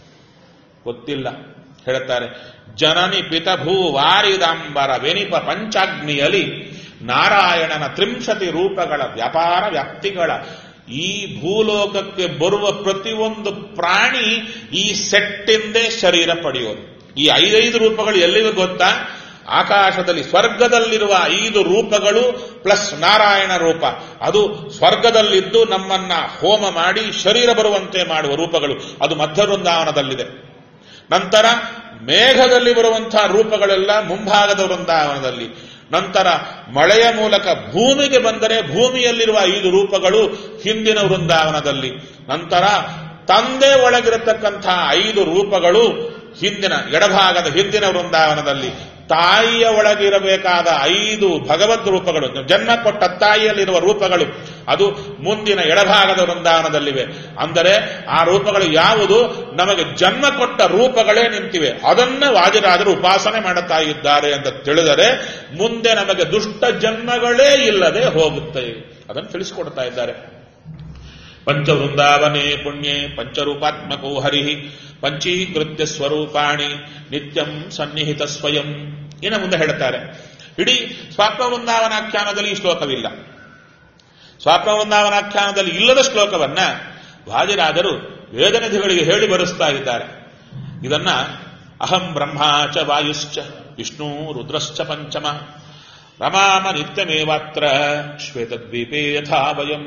A: ಗೊತ್ತಿಲ್ಲ ಹೇಳ್ತಾರೆ ಜನನಿ ಪಿತಭೂ ವಾರಿದಾಂಬರ ವೆನಿಪ ಪಂಚಾಗ್ನಿಯಲಿ ನಾರಾಯಣನ ತ್ರಿಂಶತಿ ರೂಪಗಳ ವ್ಯಾಪಾರ ವ್ಯಾಪ್ತಿಗಳ ಈ ಭೂಲೋಕಕ್ಕೆ ಬರುವ ಪ್ರತಿಯೊಂದು ಪ್ರಾಣಿ ಈ ಸೆಟ್ಟಿಂದೇ ಶರೀರ ಪಡೆಯೋದು ಈ ಐದೈದು ರೂಪಗಳು ಎಲ್ಲಿವೆ ಗೊತ್ತಾ ಆಕಾಶದಲ್ಲಿ ಸ್ವರ್ಗದಲ್ಲಿರುವ ಐದು ರೂಪಗಳು ಪ್ಲಸ್ ನಾರಾಯಣ ರೂಪ ಅದು ಸ್ವರ್ಗದಲ್ಲಿದ್ದು ನಮ್ಮನ್ನ ಹೋಮ ಮಾಡಿ ಶರೀರ ಬರುವಂತೆ ಮಾಡುವ ರೂಪಗಳು ಅದು ಮಧ್ಯ ವೃಂದಾವನದಲ್ಲಿದೆ ನಂತರ ಮೇಘದಲ್ಲಿ ಬರುವಂತಹ ರೂಪಗಳೆಲ್ಲ ಮುಂಭಾಗದ ವೃಂದಾವನದಲ್ಲಿ ನಂತರ ಮಳೆಯ ಮೂಲಕ ಭೂಮಿಗೆ ಬಂದರೆ ಭೂಮಿಯಲ್ಲಿರುವ ಐದು ರೂಪಗಳು ಹಿಂದಿನ ವೃಂದಾವನದಲ್ಲಿ ನಂತರ ತಂದೆ ಒಳಗಿರತಕ್ಕಂತಹ ಐದು ರೂಪಗಳು ಹಿಂದಿನ ಎಡಭಾಗದ ಹಿಂದಿನ ವೃಂದಾವನದಲ್ಲಿ ತಾಯಿಯ ಒಳಗಿರಬೇಕಾದ ಐದು ಭಗವದ್ ರೂಪಗಳು ಜನ್ಮ ಕೊಟ್ಟ ತಾಯಿಯಲ್ಲಿರುವ ರೂಪಗಳು ಅದು ಮುಂದಿನ ಎಡಭಾಗದ ವೃಂದಾವನದಲ್ಲಿವೆ ಅಂದರೆ ಆ ರೂಪಗಳು ಯಾವುದು ನಮಗೆ ಜನ್ಮ ಕೊಟ್ಟ ರೂಪಗಳೇ ನಿಂತಿವೆ ಅದನ್ನ ವಾದಿರಾಜರು ಉಪಾಸನೆ ಮಾಡುತ್ತಾ ಇದ್ದಾರೆ ಅಂತ ತಿಳಿದರೆ ಮುಂದೆ ನಮಗೆ ದುಷ್ಟ ಜನ್ಮಗಳೇ ಇಲ್ಲದೆ ಹೋಗುತ್ತವೆ ಅದನ್ನು ತಿಳಿಸಿಕೊಡ್ತಾ ಇದ್ದಾರೆ ಪಂಚವೃಂದಾವನೆ ಪುಣ್ಯೆ ಪಂಚರೂಪಾತ್ಮಕೋ ಹರಿ ಪಂಚೀಕೃತ್ಯ ಸ್ವರೂಪಾಣಿ ನಿತ್ಯಂ ಸನ್ನಿಹಿತ ಸ್ವಯಂ ಇನ್ನು ಮುಂದೆ ಹೇಳುತ್ತಾರೆ ಇಡೀ ಸ್ವಾತ್ಮ ವೃಂದಾವನಾಖ್ಯಾನದಲ್ಲಿ ಈ ಶ್ಲೋಕವಿಲ್ಲ ಸ್ವಾತ್ಮ ವೃಂದಾವನಾಖ್ಯಾನದಲ್ಲಿ ಇಲ್ಲದ ಶ್ಲೋಕವನ್ನ ವಾದಿರಾಜರು ವೇದನಿಧಿಗಳಿಗೆ ಹೇಳಿ ಬರೆಸ್ತಾ ಇದ್ದಾರೆ ಇದನ್ನ ಅಹಂ ಬ್ರಹ್ಮಾಚ ವಾಯುಶ್ಚ ವಿಷ್ಣು ರುದ್ರಶ್ಚ ಪಂಚಮ ರಮಾಮ ನಿತ್ಯಮೇವಾತ್ರ ಶ್ವೇತದ್ವೀಪೇ ಯಥಾ ವಯಂ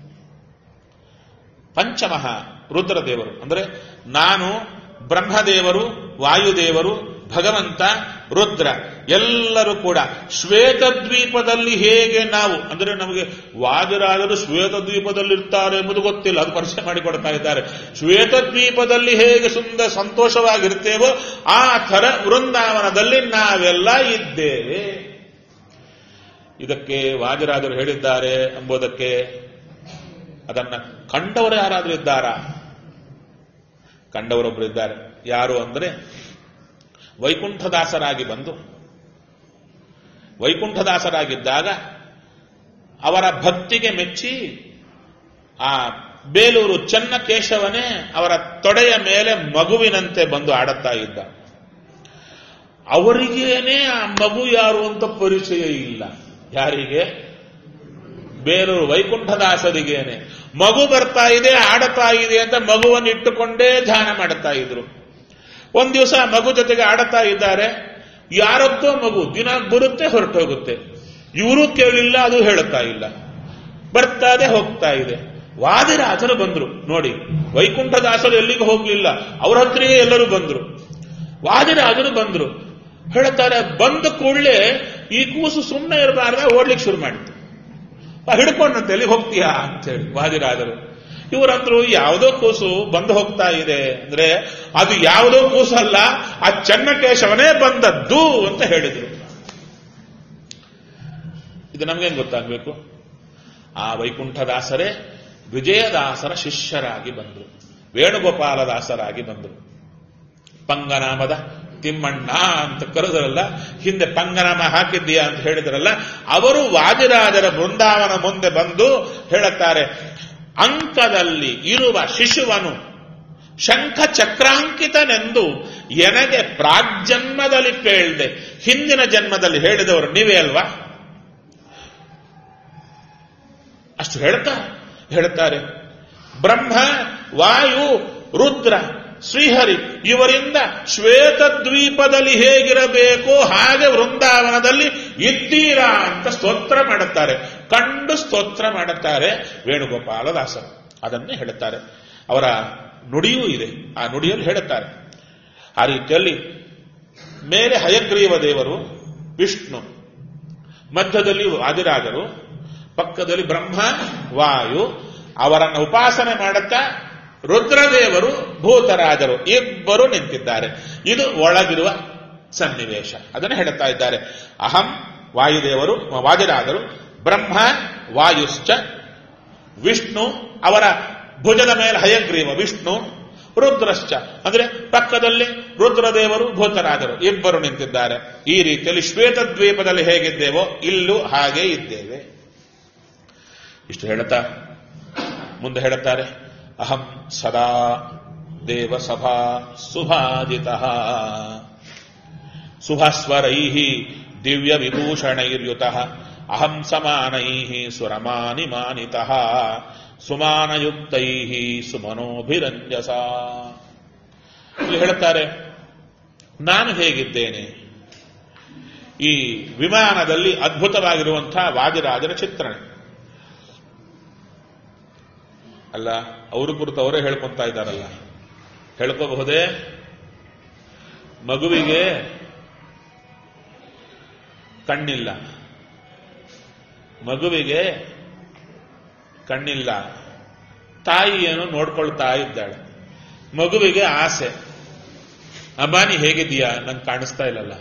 A: ಪಂಚಮಃ ರುದ್ರದೇವರು ಅಂದರೆ ನಾನು ಬ್ರಹ್ಮದೇವರು ವಾಯುದೇವರು ಭಗವಂತ ರುದ್ರ ಎಲ್ಲರೂ ಕೂಡ ಶ್ವೇತದ್ವೀಪದಲ್ಲಿ ಹೇಗೆ ನಾವು ಅಂದರೆ ನಮಗೆ ವಾದಿರಾಜರು ಶ್ವೇತದ್ವೀಪದಲ್ಲಿರ್ತಾರೆ ಎಂಬುದು ಗೊತ್ತಿಲ್ಲ ಅದು ಪರಿಚಯ ಮಾಡಿಕೊಡ್ತಾ ಇದ್ದಾರೆ ಶ್ವೇತದ್ವೀಪದಲ್ಲಿ ಹೇಗೆ ಸುಂದರ ಸಂತೋಷವಾಗಿರ್ತೇವೋ ಆ ಥರ ವೃಂದಾವನದಲ್ಲಿ ನಾವೆಲ್ಲ ಇದ್ದೇವೆ ಇದಕ್ಕೆ ವಾದಿರಾಜರು ಹೇಳಿದ್ದಾರೆ ಎಂಬುದಕ್ಕೆ ಅದನ್ನ ಕಂಡವರು ಯಾರಾದರೂ ಇದ್ದಾರಾ ಕಂಡವರೊಬ್ಬರು ಇದ್ದಾರೆ ಯಾರು ಅಂದರೆ ವೈಕುಂಠದಾಸರಾಗಿ ಬಂದು ವೈಕುಂಠದಾಸರಾಗಿದ್ದಾಗ ಅವರ ಭಕ್ತಿಗೆ ಮೆಚ್ಚಿ ಆ ಬೇಲೂರು ಚನ್ನಕೇಶವನೇ ಅವರ ತೊಡೆಯ ಮೇಲೆ ಮಗುವಿನಂತೆ ಬಂದು ಆಡುತ್ತಾ ಇದ್ದ ಅವರಿಗೇನೆ ಆ ಮಗು ಯಾರು ಅಂತ ಪರಿಚಯ ಇಲ್ಲ ಯಾರಿಗೆ ಬೇಲೂರು ವೈಕುಂಠದಾಸರಿಗೇನೆ ಮಗು ಬರ್ತಾ ಇದೆ ಆಡುತ್ತಾ ಇದೆ ಅಂತ ಮಗುವನ್ನು ಇಟ್ಟುಕೊಂಡೇ ಧ್ಯಾನ ಮಾಡುತ್ತಾ ಇದ್ರು ಒಂದ್ ದಿವಸ ಮಗು ಜೊತೆಗೆ ಆಡುತ್ತಾ ಇದ್ದಾರೆ ಯಾರದ್ದೋ ಮಗು ದಿನ ಬರುತ್ತೆ ಹೊರಟೋಗುತ್ತೆ ಇವರು ಕೇಳಿಲ್ಲ ಅದು ಹೇಳುತ್ತಾ ಇಲ್ಲ ಬರ್ತಾದೆ ಹೋಗ್ತಾ ಇದೆ ವಾದಿರಾಜರು ಬಂದ್ರು ನೋಡಿ ವೈಕುಂಠದಾಸರು ಎಲ್ಲಿಗೂ ಹೋಗ್ಲಿಲ್ಲ ಅವ್ರ ಹತ್ರಗೆ ಎಲ್ಲರೂ ಬಂದ್ರು ವಾದಿರಾಜರು ಬಂದ್ರು ಹೇಳ್ತಾರೆ ಬಂದ ಕೂಡಲೇ ಈ ಕೂಸು ಸುಮ್ಮನೆ ಇರಬಾರ್ದ ಓಡ್ಲಿಕ್ಕೆ ಶುರು ಮಾಡಿತು ಹಿಡ್ಕೊಂಡಂತೆ ಎಲ್ಲಿಗೆ ಹೋಗ್ತೀಯಾ ಅಂತೇಳಿ ವಾದಿರಾಜರು ಇವರಂದ್ರು ಯಾವುದೋ ಕೂಸು ಬಂದು ಹೋಗ್ತಾ ಇದೆ ಅಂದ್ರೆ ಅದು ಯಾವುದೋ ಕೂಸಲ್ಲ ಆ ಚನ್ನಕೇಶವನೇ ಬಂದದ್ದು ಅಂತ ಹೇಳಿದ್ರು ಇದು ನಮ್ಗೇನ್ ಗೊತ್ತಾಗ್ಬೇಕು ಆ ವೈಕುಂಠದಾಸರೇ ವಿಜಯದಾಸರ ಶಿಷ್ಯರಾಗಿ ಬಂದರು ವೇಣುಗೋಪಾಲದಾಸರಾಗಿ ಬಂದರು ಪಂಗನಾಮದ ತಿಮ್ಮಣ್ಣ ಅಂತ ಕರೆದ್ರಲ್ಲ ಹಿಂದೆ ಪಂಗನಾಮ ಹಾಕಿದ್ದೀಯಾ ಅಂತ ಹೇಳಿದ್ರಲ್ಲ ಅವರು ವಾದಿರಾಜರ ಬೃಂದಾವನ ಮುಂದೆ ಬಂದು ಹೇಳುತ್ತಾರೆ ಅಂಕದಲ್ಲಿ ಇರುವ ಶಿಶುವನು ಶಂಖ ಚಕ್ರಾಂಕಿತನೆಂದು ಎನಗೆ ಪ್ರಾಜನ್ಮದಲ್ಲಿ ಕೇಳ್ದೆ ಹಿಂದಿನ ಜನ್ಮದಲ್ಲಿ ಹೇಳಿದವರು ನೀವೇ ಅಲ್ವಾ ಅಷ್ಟು ಹೇಳ್ತಾ ಹೇಳ್ತಾರೆ ಬ್ರಹ್ಮ ವಾಯು ರುದ್ರ ಶ್ರೀಹರಿ ಇವರಿಂದ ಶ್ವೇತದ್ವೀಪದಲ್ಲಿ ಹೇಗಿರಬೇಕು ಹಾಗೆ ವೃಂದಾವನದಲ್ಲಿ ಇದ್ದೀರಾ ಅಂತ ಸ್ತೋತ್ರ ಮಾಡುತ್ತಾರೆ ಕಂಡು ಸ್ತೋತ್ರ ಮಾಡುತ್ತಾರೆ ವೇಣುಗೋಪಾಲದಾಸರು ಅದನ್ನೇ ಹೇಳುತ್ತಾರೆ ಅವರ ನುಡಿಯೂ ಇದೆ ಆ ನುಡಿಯಲ್ಲಿ ಹೇಳುತ್ತಾರೆ ಆ ರೀತಿಯಲ್ಲಿ ಮೇಲೆ ಹಯಗ್ರೀವ ದೇವರು ವಿಷ್ಣು ಮಧ್ಯದಲ್ಲಿ ವಾದಿರಾಜರು ಪಕ್ಕದಲ್ಲಿ ಬ್ರಹ್ಮ ವಾಯು ಅವರನ್ನು ಉಪಾಸನೆ ಮಾಡುತ್ತಾ ರುದ್ರದೇವರು ಭೂತರಾಜರು ಇಬ್ಬರು ನಿಂತಿದ್ದಾರೆ ಇದು ಒಳಗಿರುವ ಸನ್ನಿವೇಶ ಅದನ್ನು ಹೇಳುತ್ತಾ ಇದ್ದಾರೆ ಅಹಂ ವಾಯುದೇವರು ವಾದಿರಾದರು ಬ್ರಹ್ಮ ವಾಯುಶ್ಚ ವಿಷ್ಣು ಅವರ ಭುಜದ ಮೇಲೆ ಹಯಗ್ರೀವ ವಿಷ್ಣು ರುದ್ರಶ್ಚ ಅಂದ್ರೆ ಪಕ್ಕದಲ್ಲಿ ರುದ್ರದೇವರು ಭೂತರಾಜರು ಇಬ್ಬರು ನಿಂತಿದ್ದಾರೆ ಈ ರೀತಿಯಲ್ಲಿ ಶ್ವೇತದ್ವೀಪದಲ್ಲಿ ಹೇಗಿದ್ದೇವೋ ಇಲ್ಲೂ ಹಾಗೇ ಇದ್ದೇವೆ ಇಷ್ಟು ಹೇಳುತ್ತಾ ಮುಂದೆ ಹೇಳುತ್ತಾರೆ ಅಹಂ ಸದಾ ದೇವಸಭಾ ಸುಭಾಜಿತ ಸುಭಸ್ವರೈ ದಿವ್ಯ ವಿಭೂಷಣೈರ್ಯುತ ಅಹಂ ಸಮಾನೈ ಸುರಮಾನಿ ಮಾನಿತ ಸುಮಾನಯುಕ್ತೈ ಸುಮನೋಭಿರಂಜಸ ಇಲ್ಲಿ ಹೇಳ್ತಾರೆ ನಾನು ಹೇಗಿದ್ದೇನೆ ಈ ವಿಮಾನದಲ್ಲಿ ಅದ್ಭುತವಾಗಿರುವಂತಹ ವಾದಿರಾಜರ ಚಿತ್ರಣ ಅಲ್ಲ ಅವರು ಕುರಿತು ಅವರೇ ಹೇಳ್ಕೊಂತ ಇದ್ದಾರಲ್ಲ ಹೇಳ್ಕೋಬಹುದೇ ಮಗುವಿಗೆ ಕಣ್ಣಿಲ್ಲ ಮಗುವಿಗೆ ಕಣ್ಣಿಲ್ಲ ತಾಯಿಯನ್ನು ನೋಡ್ಕೊಳ್ತಾ ಇದ್ದಾಳೆ ಮಗುವಿಗೆ ಆಸೆ ಅಮ್ಮಾನಿ ಹೇಗಿದ್ದೀಯಾ ನಂಗೆ ಕಾಣಿಸ್ತಾ ಇಲ್ಲಲ್ಲ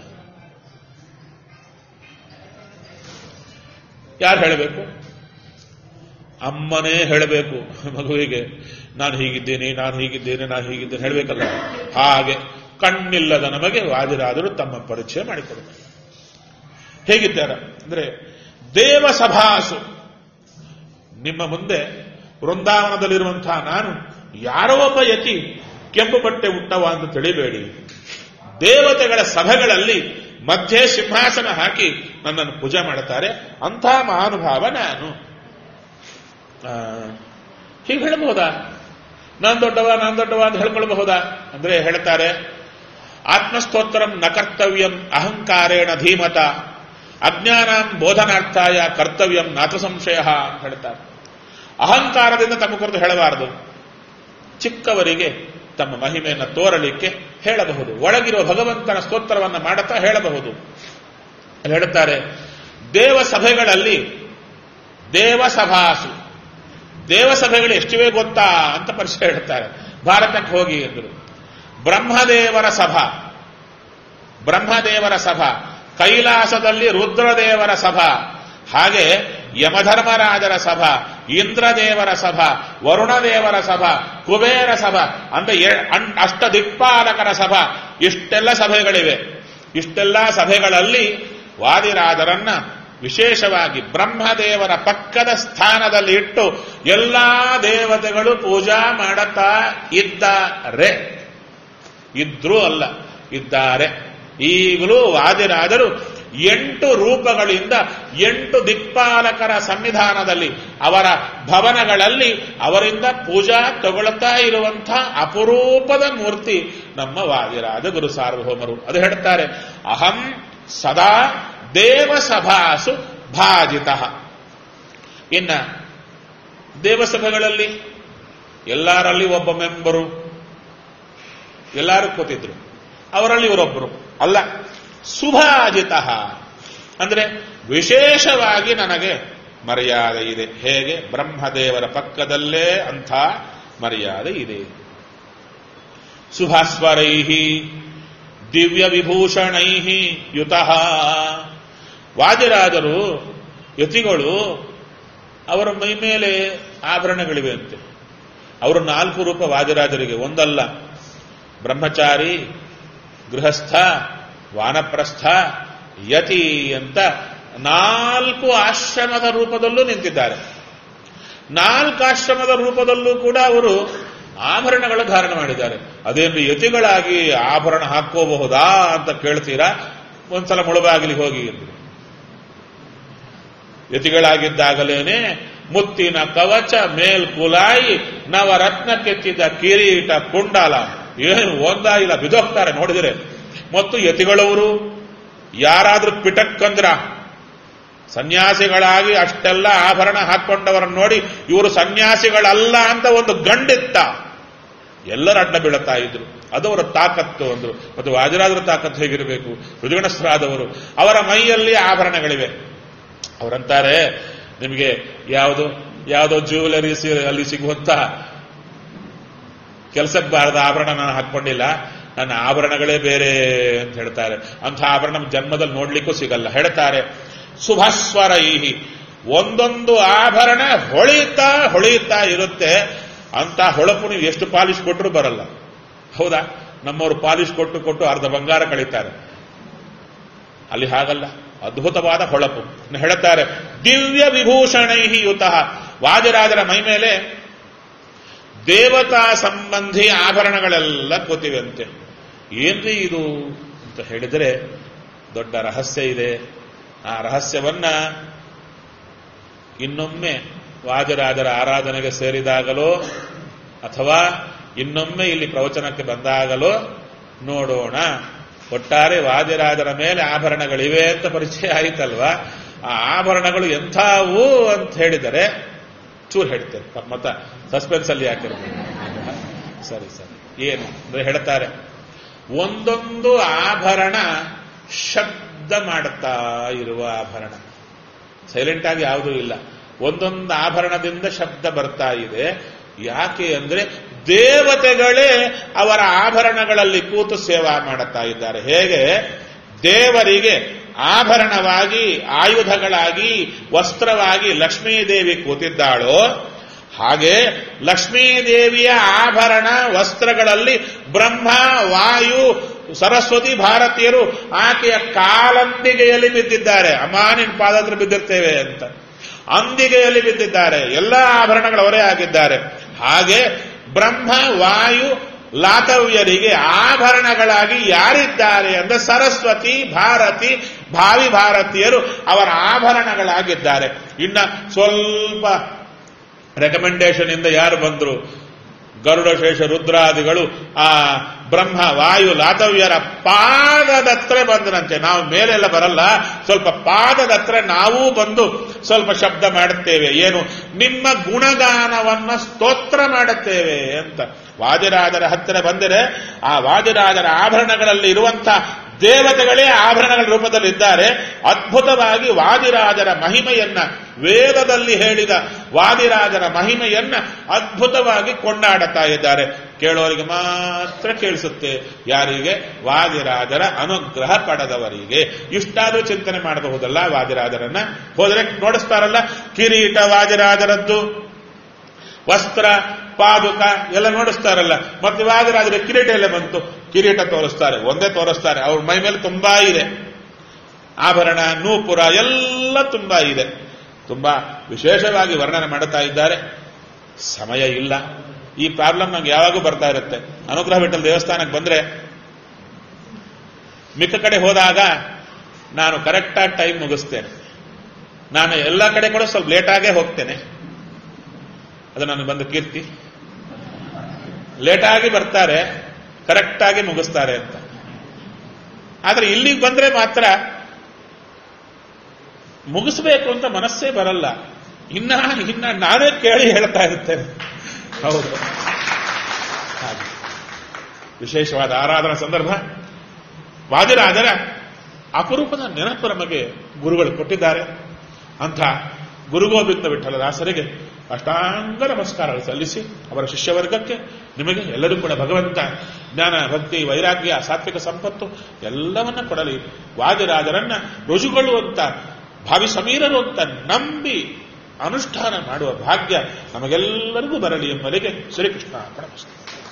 A: ಯಾರು ಹೇಳಬೇಕು ಅಮ್ಮನೇ ಹೇಳಬೇಕು ಮಗುವಿಗೆ ನಾನು ಹೀಗಿದ್ದೇನೆ ನಾನು ಹೀಗಿದ್ದೇನೆ ನಾನು ಹೀಗಿದ್ದೇನೆ ಹೇಳಬೇಕಲ್ಲ ಹಾಗೆ ಕಣ್ಣಿಲ್ಲದ ನಮಗೆ ವಾದಿರಾದರು ತಮ್ಮ ಪರಿಚಯ ಮಾಡಿಕೊಡ್ತಾರೆ ಹೇಗಿದ್ದಾರೆ ಅಂದ್ರೆ ದೇವಸಭಾಸು ನಿಮ್ಮ ಮುಂದೆ ವೃಂದಾವನದಲ್ಲಿರುವಂತಹ ನಾನು ಯಾರೋ ಒಬ್ಬ ಯತಿ ಕೆಂಪು ಬಟ್ಟೆ ಉಟ್ಟವ ಅಂತ ತಿಳಿಬೇಡಿ ದೇವತೆಗಳ ಸಭೆಗಳಲ್ಲಿ ಮಧ್ಯೆ ಸಿಂಹಾಸನ ಹಾಕಿ ನನ್ನನ್ನು ಪೂಜೆ ಮಾಡುತ್ತಾರೆ ಅಂಥ ಮಹಾನುಭಾವ ನಾನು ಹೀಗೆ ಹೇಳಬಹುದಾ ನಾನ್ ದೊಡ್ಡವ ನಾನ್ ದೊಡ್ಡವ ಅಂತ ಹೇಳ್ಕೊಳ್ಬಹುದಾ ಅಂದ್ರೆ ಹೇಳ್ತಾರೆ ಆತ್ಮಸ್ತೋತ್ರಂ ನ ಕರ್ತವ್ಯಂ ಅಹಂಕಾರೇಣ ಧೀಮತ ಅಜ್ಞಾನಾಂ ಬೋಧನಾರ್ಥಾಯ ಕರ್ತವ್ಯಂ ನಾಥ ಸಂಶಯ ಅಂತ ಹೇಳ್ತಾರೆ ಅಹಂಕಾರದಿಂದ ತಮ್ಮ ಕುರಿತು ಹೇಳಬಾರದು ಚಿಕ್ಕವರಿಗೆ ತಮ್ಮ ಮಹಿಮೆಯನ್ನು ತೋರಲಿಕ್ಕೆ ಹೇಳಬಹುದು ಒಳಗಿರುವ ಭಗವಂತನ ಸ್ತೋತ್ರವನ್ನು ಮಾಡುತ್ತಾ ಹೇಳಬಹುದು ಹೇಳುತ್ತಾರೆ ದೇವಸಭೆಗಳಲ್ಲಿ ದೇವಸಭಾಸು ದೇವಸಭೆಗಳು ಎಷ್ಟಿವೆ ಗೊತ್ತಾ ಅಂತ ಪರಿಚಯ ಹೇಳ್ತಾರೆ ಭಾರತಕ್ಕೆ ಹೋಗಿ ಎಂದರು ಬ್ರಹ್ಮದೇವರ ಸಭಾ ಬ್ರಹ್ಮದೇವರ ಸಭಾ ಕೈಲಾಸದಲ್ಲಿ ರುದ್ರದೇವರ ಸಭಾ ಹಾಗೆ ಯಮಧರ್ಮರಾಜರ ಸಭಾ ಇಂದ್ರದೇವರ ಸಭಾ ವರುಣದೇವರ ಸಭಾ ಕುಬೇರ ಸಭಾ ಅಂದ್ರೆ ಅಷ್ಟ ದಿಕ್ಪಾಲಕರ ಸಭಾ ಇಷ್ಟೆಲ್ಲ ಸಭೆಗಳಿವೆ ಇಷ್ಟೆಲ್ಲ ಸಭೆಗಳಲ್ಲಿ ವಾದಿರಾಜರನ್ನ ವಿಶೇಷವಾಗಿ ಬ್ರಹ್ಮದೇವರ ಪಕ್ಕದ ಸ್ಥಾನದಲ್ಲಿ ಇಟ್ಟು ಎಲ್ಲಾ ದೇವತೆಗಳು ಪೂಜಾ ಮಾಡುತ್ತಾ ಇದ್ದಾರೆ ಇದ್ರೂ ಅಲ್ಲ ಇದ್ದಾರೆ ಈಗಲೂ ವಾದಿರಾಜರು ಎಂಟು ರೂಪಗಳಿಂದ ಎಂಟು ದಿಕ್ಪಾಲಕರ ಸನ್ನಿಧಾನದಲ್ಲಿ ಅವರ ಭವನಗಳಲ್ಲಿ ಅವರಿಂದ ಪೂಜಾ ತಗೊಳ್ತಾ ಇರುವಂತಹ ಅಪರೂಪದ ಮೂರ್ತಿ ನಮ್ಮ ವಾದಿರಾಜ ಗುರು ಸಾರ್ವಭೌಮರು ಅದು ಹೇಳ್ತಾರೆ ಅಹಂ ಸದಾ ದೇವಸಭಾಸು ಭಾಜಿತ ಇನ್ನ ದೇವಸಭೆಗಳಲ್ಲಿ ಎಲ್ಲರಲ್ಲಿ ಒಬ್ಬ ಮೆಂಬರು ಎಲ್ಲರೂ ಕೂತಿದ್ರು ಅವರಲ್ಲಿ ಇವರೊಬ್ಬರು ಅಲ್ಲ ಸುಭಾಜಿತ ಅಂದ್ರೆ ವಿಶೇಷವಾಗಿ ನನಗೆ ಮರ್ಯಾದೆ ಇದೆ ಹೇಗೆ ಬ್ರಹ್ಮದೇವರ ಪಕ್ಕದಲ್ಲೇ ಅಂಥ ಮರ್ಯಾದೆ ಇದೆ ಸುಭಾಸ್ವರೈ ದಿವ್ಯ ವಿಭೂಷಣೈ ಯುತಃ ವಾದಿರಾಜರು ಯತಿಗಳು ಅವರ ಮೈ ಮೇಲೆ ಆಭರಣಗಳಿವೆ ಅಂತೆ ಅವರು ನಾಲ್ಕು ರೂಪ ವಾದಿರಾಜರಿಗೆ ಒಂದಲ್ಲ ಬ್ರಹ್ಮಚಾರಿ ಗೃಹಸ್ಥ ವಾನಪ್ರಸ್ಥ ಯತಿ ಅಂತ ನಾಲ್ಕು ಆಶ್ರಮದ ರೂಪದಲ್ಲೂ ನಿಂತಿದ್ದಾರೆ ನಾಲ್ಕು ಆಶ್ರಮದ ರೂಪದಲ್ಲೂ ಕೂಡ ಅವರು ಆಭರಣಗಳ ಧಾರಣ ಮಾಡಿದ್ದಾರೆ ಅದೇನು ಯತಿಗಳಾಗಿ ಆಭರಣ ಹಾಕೋಬಹುದಾ ಅಂತ ಕೇಳ್ತೀರಾ ಒಂದ್ಸಲ ಮುಳುಬಾಗಿಲಿಗೆ ಹೋಗಿ ಎಂದು ಯತಿಗಳಾಗಿದ್ದಾಗಲೇನೆ ಮುತ್ತಿನ ಕವಚ ಮೇಲ್ಕುಲಾಯಿ ನವರತ್ನ ಕೆತ್ತಿದ ಕಿರೀಟ ಕುಂಡಲ ಏನು ಒಂದ ಇಲ್ಲ ಬಿದೋಗ್ತಾರೆ ನೋಡಿದರೆ ಮತ್ತು ಯತಿಗಳವರು ಯಾರಾದ್ರೂ ಪಿಟಕ್ಕಂದ್ರ ಸನ್ಯಾಸಿಗಳಾಗಿ ಅಷ್ಟೆಲ್ಲ ಆಭರಣ ಹಾಕೊಂಡವರನ್ನು ನೋಡಿ ಇವರು ಸನ್ಯಾಸಿಗಳಲ್ಲ ಅಂತ ಒಂದು ಗಂಡಿತ್ತ ಎಲ್ಲರ ಅಡ್ಡ ಬೀಳುತ್ತಾ ಇದ್ರು ಅದು ಅವರ ತಾಕತ್ತು ಅಂದ್ರು ಮತ್ತು ವಾಜರಾಜರ ತಾಕತ್ತು ಹೇಗಿರಬೇಕು ಋಜುಗಣಸ್ಥರಾದವರು ಅವರ ಮೈಯಲ್ಲಿ ಆಭರಣಗಳಿವೆ ಅವರಂತಾರೆ ನಿಮಗೆ ಯಾವುದು ಯಾವುದೋ ಜ್ಯುವೆಲರಿ ಅಲ್ಲಿ ಸಿಗುವಂತ ಕೆಲಸಕ್ಕೆ ಬಾರದ ಆಭರಣ ನಾನು ಹಾಕೊಂಡಿಲ್ಲ ನನ್ನ ಆಭರಣಗಳೇ ಬೇರೆ ಅಂತ ಹೇಳ್ತಾರೆ ಅಂಥ ಆಭರಣ ನಮ್ಮ ಜನ್ಮದಲ್ಲಿ ನೋಡ್ಲಿಕ್ಕೂ ಸಿಗಲ್ಲ ಹೇಳ್ತಾರೆ ಸುಭಸ್ವರೈಹಿ ಒಂದೊಂದು ಆಭರಣ ಹೊಳಿತಾ ಹೊಳಿತಾ ಇರುತ್ತೆ ಅಂತ ಹೊಳಪು ನೀವು ಎಷ್ಟು ಪಾಲಿಶ್ ಕೊಟ್ಟರು ಬರಲ್ಲ ಹೌದಾ ನಮ್ಮವರು ಪಾಲಿಶ್ ಕೊಟ್ಟು ಕೊಟ್ಟು ಅರ್ಧ ಬಂಗಾರ ಕಳೀತಾರೆ ಅಲ್ಲಿ ಹಾಗಲ್ಲ ಅದ್ಭುತವಾದ ಹೊಳಪು ಹೇಳುತ್ತಾರೆ ದಿವ್ಯ ವಿಭೂಷಣೈ ಯುತಃ ವಾಜರಾಜರ ಮೈ ಮೇಲೆ ದೇವತಾ ಸಂಬಂಧಿ ಆಭರಣಗಳೆಲ್ಲ ಕೂತಿವೆಂತೆ ಏನ್ರಿ ಇದು ಅಂತ ಹೇಳಿದರೆ ದೊಡ್ಡ ರಹಸ್ಯ ಇದೆ ಆ ರಹಸ್ಯವನ್ನ ಇನ್ನೊಮ್ಮೆ ವಾಜರಾಜರ ಆರಾಧನೆಗೆ ಸೇರಿದಾಗಲೋ ಅಥವಾ ಇನ್ನೊಮ್ಮೆ ಇಲ್ಲಿ ಪ್ರವಚನಕ್ಕೆ ಬಂದಾಗಲೋ ನೋಡೋಣ ಒಟ್ಟಾರೆ ವಾದಿರಾಜರ ಮೇಲೆ ಆಭರಣಗಳಿವೆ ಅಂತ ಪರಿಚಯ ಆಯಿತಲ್ವಾ ಆ ಆಭರಣಗಳು ಎಂಥವು ಅಂತ ಹೇಳಿದರೆ ಚೂರು ಹೇಳ್ತೇನೆ ಮತ್ತ ಸಸ್ಪೆನ್ಸ್ ಅಲ್ಲಿ ಯಾಕಿರ್ಬೇಕು ಸರಿ ಸರಿ ಏನು ಅಂದ್ರೆ ಹೇಳ್ತಾರೆ ಒಂದೊಂದು ಆಭರಣ ಶಬ್ದ ಮಾಡುತ್ತಾ ಇರುವ ಆಭರಣ ಸೈಲೆಂಟ್ ಆಗಿ ಯಾವುದೂ ಇಲ್ಲ ಒಂದೊಂದು ಆಭರಣದಿಂದ ಶಬ್ದ ಬರ್ತಾ ಇದೆ ಯಾಕೆ ಅಂದ್ರೆ ದೇವತೆಗಳೇ ಅವರ ಆಭರಣಗಳಲ್ಲಿ ಕೂತು ಸೇವಾ ಮಾಡುತ್ತಾ ಇದ್ದಾರೆ ಹೇಗೆ ದೇವರಿಗೆ ಆಭರಣವಾಗಿ ಆಯುಧಗಳಾಗಿ ವಸ್ತ್ರವಾಗಿ ಲಕ್ಷ್ಮೀದೇವಿ ಕೂತಿದ್ದಾಳೋ ಹಾಗೆ ಲಕ್ಷ್ಮೀದೇವಿಯ ಆಭರಣ ವಸ್ತ್ರಗಳಲ್ಲಿ ಬ್ರಹ್ಮ ವಾಯು ಸರಸ್ವತಿ ಭಾರತೀಯರು ಆಕೆಯ ಕಾಲಂದಿಗೆಯಲ್ಲಿ ಬಿದ್ದಿದ್ದಾರೆ ಅಮ್ಮ ನಿನ್ ಪಾದ ಹತ್ರ ಬಿದ್ದಿರ್ತೇವೆ ಅಂತ ಅಂದಿಗೆಯಲ್ಲಿ ಬಿದ್ದಿದ್ದಾರೆ ಎಲ್ಲ ಆಭರಣಗಳು ಅವರೇ ಆಗಿದ್ದಾರೆ ಹಾಗೆ ಬ್ರಹ್ಮ ವಾಯು ಲಾತವ್ಯರಿಗೆ ಆಭರಣಗಳಾಗಿ ಯಾರಿದ್ದಾರೆ ಅಂದ್ರೆ ಸರಸ್ವತಿ ಭಾರತಿ ಭಾವಿ ಭಾರತೀಯರು ಅವರ ಆಭರಣಗಳಾಗಿದ್ದಾರೆ ಇನ್ನ ಸ್ವಲ್ಪ ರೆಕಮೆಂಡೇಶನ್ ಇಂದ ಯಾರು ಬಂದ್ರು ಗರುಡಶೇಷ ರುದ್ರಾದಿಗಳು ಆ ಬ್ರಹ್ಮ ವಾಯು ಲಾತವ್ಯರ ಪಾದದತ್ರ ಬಂದರಂತೆ ನಾವು ಮೇಲೆಲ್ಲ ಬರಲ್ಲ ಸ್ವಲ್ಪ ಪಾದದತ್ರ ನಾವೂ ಬಂದು ಸ್ವಲ್ಪ ಶಬ್ದ ಮಾಡುತ್ತೇವೆ ಏನು ನಿಮ್ಮ ಗುಣಗಾನವನ್ನ ಸ್ತೋತ್ರ ಮಾಡುತ್ತೇವೆ ಅಂತ ವಾದಿರಾಜರ ಹತ್ತಿರ ಬಂದರೆ ಆ ವಾದಿರಾಜರ ಆಭರಣಗಳಲ್ಲಿ ಇರುವಂತ ದೇವತೆಗಳೇ ಆಭರಣಗಳ ರೂಪದಲ್ಲಿದ್ದಾರೆ ಅದ್ಭುತವಾಗಿ ವಾದಿರಾಜರ ಮಹಿಮೆಯನ್ನ ವೇದದಲ್ಲಿ ಹೇಳಿದ ವಾದಿರಾಜರ ಮಹಿಮೆಯನ್ನ ಅದ್ಭುತವಾಗಿ ಕೊಂಡಾಡುತ್ತಾ ಇದ್ದಾರೆ ಕೇಳೋರಿಗೆ ಮಾತ್ರ ಕೇಳಿಸುತ್ತೆ ಯಾರಿಗೆ ವಾದಿರಾಜರ ಅನುಗ್ರಹ ಪಡೆದವರಿಗೆ ಇಷ್ಟಾದ್ರೂ ಚಿಂತನೆ ಮಾಡಬಹುದಲ್ಲ ವಾದಿರಾಜರನ್ನ ಹೋದರೆ ನೋಡಿಸ್ತಾರಲ್ಲ ಕಿರೀಟ ವಾದಿರಾಜರದ್ದು ವಸ್ತ್ರ ಪಾದುಕ ಎಲ್ಲ ನೋಡಿಸ್ತಾರಲ್ಲ ಮತ್ತೆ ವಾದಿರಾಜರ ಕಿರೀಟ ಎಲ್ಲ ಬಂತು ಕಿರೀಟ ತೋರಿಸ್ತಾರೆ ಒಂದೇ ತೋರಿಸ್ತಾರೆ ಅವ್ರ ಮೈ ಮೇಲೆ ತುಂಬಾ ಇದೆ ಆಭರಣ ನೂಪುರ ಎಲ್ಲ ತುಂಬಾ ಇದೆ ತುಂಬಾ ವಿಶೇಷವಾಗಿ ವರ್ಣನೆ ಮಾಡುತ್ತಾ ಇದ್ದಾರೆ ಸಮಯ ಇಲ್ಲ ಈ ಪ್ರಾಬ್ಲಮ್ ನಂಗೆ ಯಾವಾಗೂ ಬರ್ತಾ ಇರುತ್ತೆ ಅನುಗ್ರಹ ವಿಠಲ್ ದೇವಸ್ಥಾನಕ್ಕೆ ಬಂದ್ರೆ ಮಿಕ್ಕ ಕಡೆ ಹೋದಾಗ ನಾನು ಕರೆಕ್ಟಾಗಿ ಟೈಮ್ ಮುಗಿಸ್ತೇನೆ ನಾನು ಎಲ್ಲ ಕಡೆ ಕೂಡ ಸ್ವಲ್ಪ ಲೇಟಾಗೇ ಹೋಗ್ತೇನೆ ಅದು ನನಗೆ ಬಂದ ಕೀರ್ತಿ ಲೇಟಾಗಿ ಬರ್ತಾರೆ ಕರೆಕ್ಟಾಗಿ ಮುಗಿಸ್ತಾರೆ ಅಂತ ಆದ್ರೆ ಇಲ್ಲಿಗೆ ಬಂದ್ರೆ ಮಾತ್ರ ಮುಗಿಸ್ಬೇಕು ಅಂತ ಮನಸ್ಸೇ ಬರಲ್ಲ ಇನ್ನ ಇನ್ನ ನಾನೇ ಕೇಳಿ ಹೇಳ್ತಾ ಇರ್ತೇನೆ ಹೌದು ಹಾಗೆ ವಿಶೇಷವಾದ ಆರಾಧನಾ ಸಂದರ್ಭ ವಾದಿರಾಜರ ಅಪರೂಪದ ನೆನಪು ನಮಗೆ ಗುರುಗಳು ಕೊಟ್ಟಿದ್ದಾರೆ ಅಂಥ ಗುರುಗೋವಿಂದ ವಿಠಲ ದಾಸರಿಗೆ ಅಷ್ಟಾಂಗ ನಮಸ್ಕಾರಗಳು ಸಲ್ಲಿಸಿ ಅವರ ಶಿಷ್ಯವರ್ಗಕ್ಕೆ ನಿಮಗೆ ಎಲ್ಲರೂ ಕೂಡ ಭಗವಂತ ಜ್ಞಾನ ಭಕ್ತಿ ವೈರಾಗ್ಯ ಸಾತ್ವಿಕ ಸಂಪತ್ತು ಎಲ್ಲವನ್ನ ಕೊಡಲಿ ವಾದಿರಾಜರನ್ನ ರುಜುಗೊಳ್ಳುವಂತ ಭಾವಿ ಸಮೀರರು ಅಂತ ನಂಬಿ ಅನುಷ್ಠಾನ ಮಾಡುವ ಭಾಗ್ಯ ನಮಗೆಲ್ಲರಿಗೂ ಬರಲಿ ಎಂಬುದಕ್ಕೆ ಶ್ರೀಕೃಷ್ಣ ಪ್ರಣಮಿಸ್ತೇನೆ